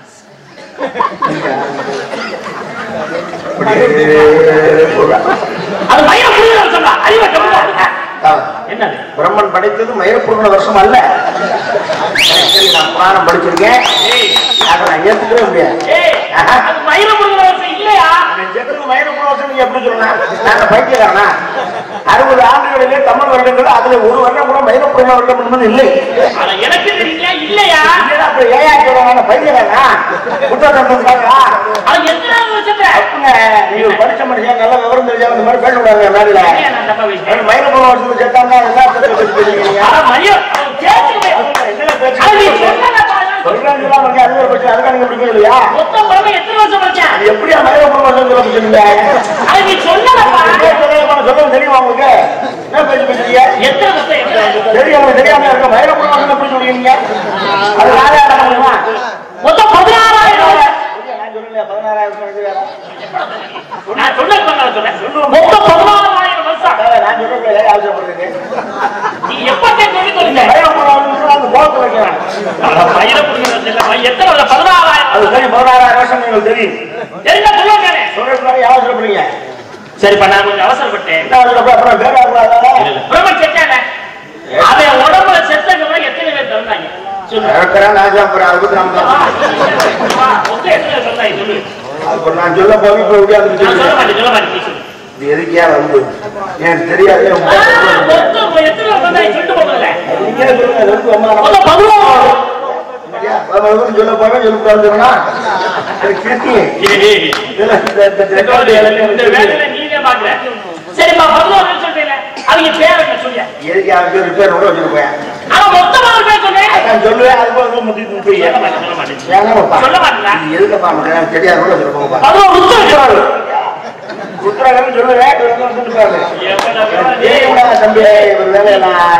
இப்படியே போறான். அது மயில புரியுது வருஷம்டா. அறிவை கம்மியா. அதான். என்னது பிரம்மன் படைத்தது மயிரப்பூர்ண வருஷம் அல்ல சரி, நான் புராணம் படிச்சிருக்கேன் ஏய், அதை நான் ஏத்துக்கவே முடியாது ஏய், அது மயில புரியுது வருஷம் இல்லையா அவன் ஜெகத்துக்கு மயிரப்பூர்ண வருஷம் நீங்க எப்படி சொல்லலாம் நான் பைத்தியக்காரனா அறுபது ஆண்டுகளிலே தமிழ் வருடங்கள் அதுல ஒரு வருடம் கூட மயிரப்பூர்ண வருடம் என்பது இல்லை ஆனா எனக்கு தெரியல இல்லையா இல்லைன்னா அப்புறம் ஏயா சொல்றாங்க பைத்தியக்காரனா குற்றத்தண்டா அது எத்தனாவது வருஷத்துல அப்படிங்க நீங்க படிச்ச மனுஷன் நல்ல விவரம் தெரிஞ்சா இந்த மாதிரி பேசக்கூடாது மேல ஏன் நான் தப்பா பேசிட்டேன்? மயிரப்பூர்ண வருஷத்துக்கு செத்தாங்க என்ன பத்தி பேசுறீங்க ஆனா மயில- அவன் கேட்கவே- என்ன பேச்சு அது நீ சொன்னதப்பா, நான் சொல்றாங்க வந்து அது ஒரு பிரச்சனை அதுக்காக நீங்க பிடிக்கவே இல்லையா மொத்தம் பிறகு எத்தனை வருஷம் படிச்சேன்? அது எப்படியா மயிரப்பூர்ண வருஷம் சொல்ல முடியுங்க அது நீ சொன்னதப்பா. சொல்றது தெரியுமா உங்களுக்கு என்ன பேச்சு பேசுறீங்க எத்தனை வருஷம், எத்தனை வருஷம்? தெரியும் உங்களுக்கு தெரியாம இருக்க மயிரப்பூர்ண வருஷம் எப்படி சொல்றீங்க அது நாளே அடக்க முடியுமா மொத்தம் பதினாறாயிரம் வருஷம். நான் சொல்லலையா பதினாறாயிரம் வருஷம் இது வேற. நான் சொன்னது சொன்னதை சொல்றேன். மொத்தம் பதினாறாயிரம் வருஷம். அதான் நான் சொல்றேன் ஏன் அவசரப்படுறீங்க நீ எப்பத்தே சொல்லி கொடுத்த? மயிரப்பூர்ண வருஷம் அந்த போகத்துல வைக்கிறேன் அட, மயில புரியுது வருஷம் இல்ல, மயி- எத்தனை வருஷம்? பதினாறாயிரம். அது சரி பதினாறாயிரம் வருஷம் உங்களுக்கு தெரியும் தெரிஞ்சா சொல்லுங்க. சொல்றதுக்கு ஏன் அவசரப்படுறீங்க சரிப்பா நான் கொஞ்சம் அவசரப்பட்டேன் என்ன அவசரப்பட அப்புறம் பேர் ஆகக்கூடாதா பிரம்மன் செத்தானே அவன் உடம்புல செத்தவங்க எத்தனை பேர் பிறந்தாங்க சொல்லு இருக்கிறேன் நான் சாப்பிட்றேன் அதை பத்தி நம்ம வா, மொத்தம் எத்தனை பேர் பிறந்தாங்க சொல்லு அப்ப நான் சொல்ல போய் இப்ப முடியாது நான் சொல்ல மாட்டேன் சொல்ல மாட்டேன் நீ சொல்லு இது எதுக்கே வந்து எனக்கு தெரியாது ஆ, மொத்தம் எத்தனை பேர் பிறந்தாங்க சொல்லிட்டு போகல நீங்களே சொல்லுங்க அது வந்து ரொம்ப மொத்தம் பதினோரு ஐயா, பதினோரு சொல்ல போவேன் சொல்லக்கூடாதுன்னா எனக்கு கிருத்தி ஏய், இதுல இந்த- இந்த இந்த ரெக்கார்டு எல்லாத்தையும் இந்த வச்சு வேலையில நீயே பாக்குற சரிப்பா பதினோரு சொல்றீங்க அவங்க பேர் என்ன சொல்லியா எதுக்கு அவன் பேர் பேர் கூட வச்சிருப்பேன் ஆனா மொத்தமா ஒரு பேர் சொல்லு அதான் சொல்லுவேன் அது போல முத்தி போய் சொல்ல மாட்டேன் சொல்ல மாட்டேன் ஏன்னா சொல்ல மாட்டேங்களா இது எதுக்குப்பா நமக்கு எனக்கு தெரியாது கூட சொல்லுவோம் பதினோரு உத்தரவு இருக்கிறாரு உத்தரகம் சொல்லுவேன் இது வந்து சொல்லுவாரு ஏய், ஏய், உடா தம்பி ஒரு வேலையெல்லாம்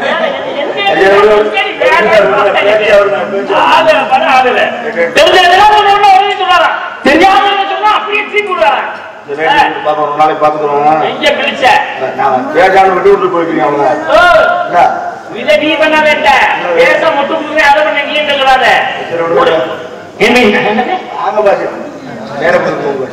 பாப்பா ஒரு நாளைக்கு பாத்துக்கிறோம் நான் பேசாம விட்டு விட்டு போயிட்டீங்க அவங்க இல்ல, ஆங்க பாச்சு வேற பக்கம் போங்க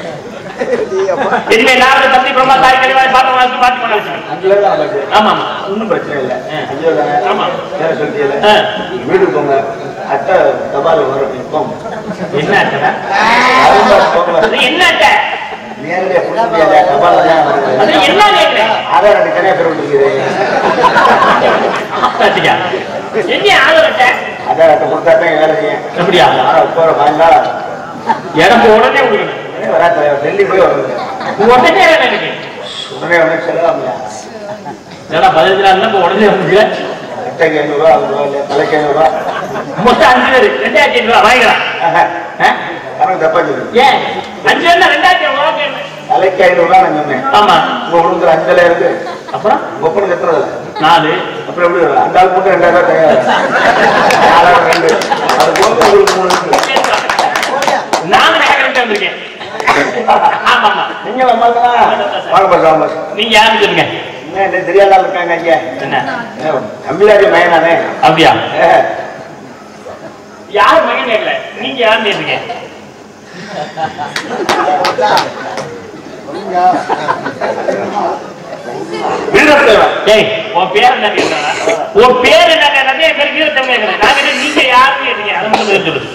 அஞ்சு பேர் தான் பாச்சு ஒன்றும் பிரச்சனை இல்லை அஞ்சு பேர் தானே ஆமா. வேற சொல்லியல ஆ. வீட்டுக்கு போங்க அட்டை தபால் வரும் இப்போ என்ன அட்டை? அரும்பா போகல அது என்ன அட்டை? நேரடியாக கொடுக்க முடியாத தபால் தான் வருது அது என்ன கேக்குறேன்? ஆதார் அட்டை தனியாக பெற விட்டுருக்குது பாத்தியா? என்ன ஆதார் அட்டை? ஆதார் அட்டை கொடுத்தா தான் வேலை செய்யும் அப்படியா? ஆனால் போகிற வாங்கினா எனக்கு உடனே கொடுக்கணும். உடனே வரா தலைவர் டெல்லி போய் வருது உடனே வேணும் எனக்கு. உடனே உடனே செலவாமில்ல என்னடா பதினஞ்சு நாள்ல இப்ப உடனே வந்துச்சு. அட்டைக்கு ஐநூறுரூவா ஐநூறுரூவா இல்லை தலைக்கு ஐநூறுரூவா மொத்தம் அஞ்சு பேரு. ரெண்டாயிரத்தி ஐநூறு ரூபா வாங்கிக்கலாம். ஆ? கணக்கு தப்பா சொல்லு ஏன்? அஞ்சு பேர்னா ரெண்டாயிரத்தி ஐநூறு ரூபா கேட்கணும். தலைக்கு ஐநூறுரூவா நான் சொன்னேன் ஆமா. உங்க குடும்பத்தில் அஞ்சலை இருக்கு அப்புறம் உங்க ஒப்பனுக்கு எத்தனை இல்லை? நாலு அப்புறம் எப்படி வரும்? அந்த ஆள் மட்டும் ரெண்டாயிரம் ரூபாய் தயார் நாலாயிரம் ரெண்டு அது போக உங்களுக்கு மூணு இருக்கு நாலு நகரத்து வந்திருக்கேன் ஆமா ஆமா நீங்க நம்ம தான் வாங்க பாஸ் வாங்க பாஸ் நீங்க யாருன்னு சொல்லுங்க என்ன என்ன தெரியாத ஆள் இருக்காங்க இங்க என்ன தமிழ்நாடு மயனானே அப்படியா ஏ, யாரு மகன் கேட்கல நீங்க யாருன்னு கேட்டுருங்க வீரத்தேவன் டேய் உன் பேர் என்ன கேட்கறா உன் பேர் என்ன கேட்கறது என் பேர் வீரத்தம் கேட்கறேன் நான் கேட்டேன் நீங்க யாருன்னு கேட்டீங்க அதை மட்டும் பதில் சொல்லு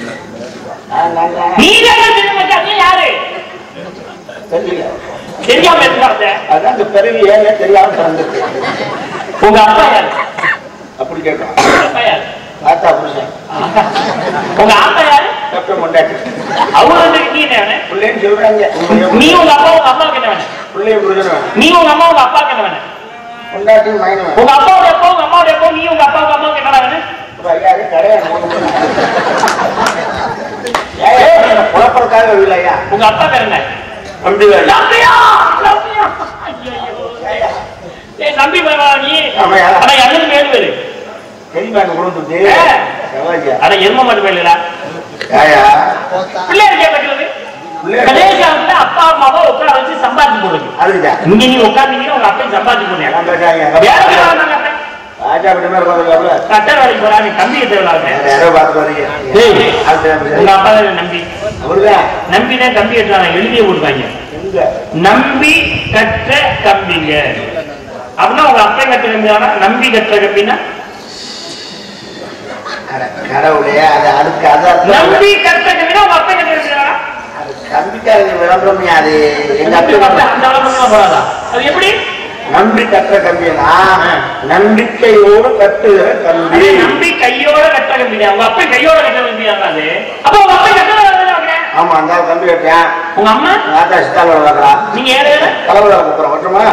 நீங்க யாரு தெரியுமா மச்சான்? நீ யாரு தெரியல தெரியாம இருக்காங்க அதான் இந்த பிறவி ஏன் தெரியாம பிறந்துருக்கு உங்க அப்பா யாரு அப்படி கேட்கணும் உங்க அப்பா யாரு தாத்தா புருஷன் உங்க ஆத்தா யாரு தப்ப கொண்டாட்டி அவங்க வந்து நீ என்ன வேணும்? பிள்ளைன்னு சொல்றாங்க நீ உங்க அப்பா உங்க அம்மாவுக்கு என்ன வேணும் பிள்ளைய புருஷன் வேணும் நீ உங்க அம்மா உங்க அப்பாவுக்கு என்ன வேணும் கொண்டாட்டி மயனம் வேணும் உங்க அப்பாவுடைய அப்பா உங்க அம்மாவுடைய அப்பா நீ உங்க அப்பாவுக்கு அம்மாவுக்கு என்ன வேணும் அப்புறம் ஐயா அது கிடையாது குழப்பறக்காக இல்லை ஐயா உங்க அப்பா பேர் என்ன நம்பி வேலை நம்பியா நம்பியா ஐயையோ. ஏய் நம்பி பரவா நீ ஆமாய்யா. ஆனா எண்ணது மேல் பேரு தெரியுமா எனக்கு குடும்பத்து ஏ. செவ்வாய்யா ஆனா எரும மாட்டு மேலடா ஏயா பிள்ளையார் கேட்கறது பிள்ளையார். கடைசி காலத்துல அப்பா அம்மாவை உட்கார வச்சு சம்பாதிச்சு போடுங்க அதுதான் இங்க நீ உட்கார்ந்தீங்கன்னா உங்க அப்பையும் சம்பாதிச்சு போடுங்க அதான் பேசுறாங்க. வேலைக்கு வராங்க அப்ப. ராஜா கிட்ட மாதிரி உட்காந்துருக்காப்ல கட்டட வேலைக்கு போறாங்க கம்பி கட்ட விளாடுறேன் வேற யாரோ பார்த்து வரீங்க டேய். அதுதான் உங்க பேசுறாங்க. அப்பா தான் நம்பி அவருதான் நம்பி தான் கம்பி கட்டுறாங்க எழுதிய போட்டுருக்காங்க எங்க நம்பி கற்ற கம்பிங்க அப்படின்னா உங்க அப்பா கற்ற கம்பியானா நம்பி கற்ற கம்பினா அட கடவுளே அது அதுக்கு அதான் நம்பி கற்ற கம்பினா உங்க அப்பா கற்ற கம்பியானா அது கம்பிக்காரங்க விளம்பரம் அது எங்க நம்பி அப்பா கற்ற அந்த அளவுக்கு போறாதா அது எப்படி நம்பி கட்டுற கம்பினா நம்பிக்கையோடு கட்டுகிற கம்பி அது நம்பி கையோட கற்ற கம்பியா உங்க அப்பா கையோட கற்ற கம்பியா அது அப்ப உங்க அப்பா கற்ற ஆமா அந்த ஆள் கம்பி கட்டியான் உங்க அம்மா ராஜா சித்தால வளர்க்குறான் நீங்க ஏழு கலவர கூப்பிடுறோம் ஒட்டுமா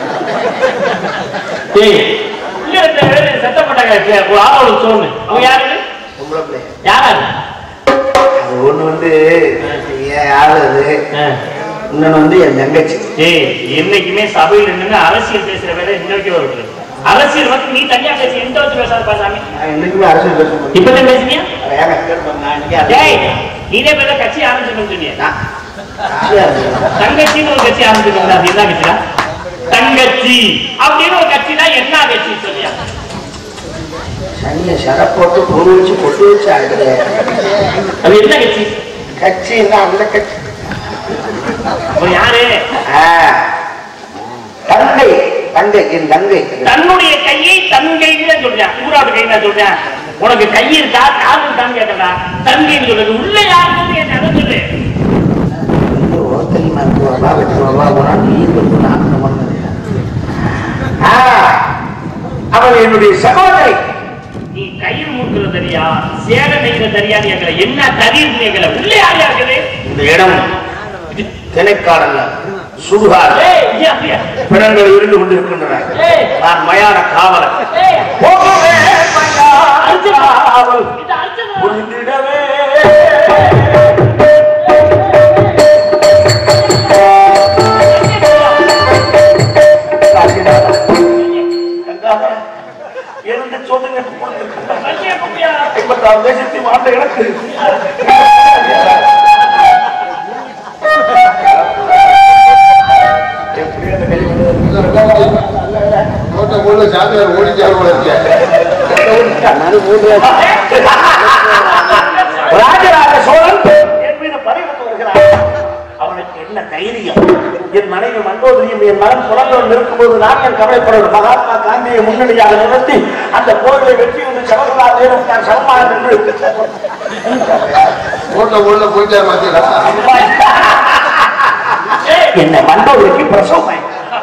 டேய் இல்ல இந்த சத்தப்பட்டாங்க ஒரு ஆளோட சோன்னு அவங்க யாரு உங்களை பிள்ளை. யாரா அது ஒண்ணு வந்து ஏன் யாரு அது இன்னொன்னு வந்து என் தங்கச்சி ஏய் என்னைக்குமே சபையில் நின்று அரசியல் பேசுற வேலை இன்னைக்கு வருது அரசியல் வந்து நீ தனியா பேசி எந்த வச்சு பேசாத பாசாமி நான் என்னைக்குமே அரசியல் பேச முடியும் இப்பதான் பேசுனியா ஏங்க கேட்பேன் நான் இன்னைக்கு டேய் அரசியல் நீனே பேச கட்சி ஆரம்பிச்சுக்கணும் சொன்னியா நான் அரசியல் அரசியல். தங்கச்சின்னு ஒரு கட்சி ஆரம்பிச்சுக்கணும் அது என்ன கட்சியா தங்கச்சி அப்படின்னு ஒரு கட்சினா என்ன கட்சி சொல்லியா சனியை சர போட்டு பொரு வச்சு பொட்டு வச்சு ஆடுது அது என்ன கட்சி கட்சின்னா அந்த கட்சி அப்ப யாரு ஆ, தங்கை தங்கை என் தங்கை தன்னுடைய கையை தன் கைன்னு தான் சொல்றேன் ஊராடு கை நான் சொல்றேன் உனக்கு கை இருக்கா கால் இருக்கான்னு கேட்டா தங்கைன்னு சொல்றது உள்ள யாருன்னு கேட்டேன் அதை சொல்லு வந்து ஒருத்தரி மருந்து வரவா வெட்டு வரவா போனா நீ வந்து நான் இந்த மருந்து ஆ, அவள் என்னுடைய சகோதரி நீ கயிறு மூக்குற தெரியா சேலை நெய்கிற தெரியான்னு கேட்கல என்ன தரீர்னு கேட்கல உள்ள யார் இருக்குது இந்த இடம் திணைக்காடல்ல சுடுகாடு ஏய் ஐயா, ஐயா. பிணங்கள் இருந்து கொண்டிருக்கின்றன ஏய். நான் மயான காவலர் ஏய், போகவே மயான காவல் இது அர்ச்சனை. புரிந்திடவே இருந்து சொல்லுங்க அர்ச்சனை கும்பியா. ஐம்பத்தாறு தேசத்தை வாழ்ந்த எனக்கு எப்படி அந்த கல்வி நோட்டை போல சாமியார் ஓடிச்சாரு போல இருக்கு ராஜராஜ சோழன் என் மீது படையெடுத்து வருகிறான் அவனுக்கு என்ன தைரியம் என் மனைவி மண்டோதரியும் என் மகன் புலந்தோடு இருக்கும்போது நான் என் கவலைப்படுவது மகாத்மா காந்தியை முன்னணியாக நிறுத்தி அந்த போர்களை வெற்றி வந்து செவர்களா நேரம் நான் சமமாக நின்று ஓட்ட உள்ள போயிட்டார் மாத்தீங்களா என்ன மண்டபருக்கு பிரசவம்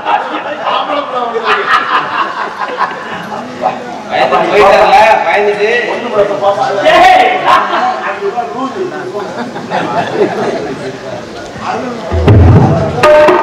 போயிட்டார்ல பயந்துட்டு ஏய்,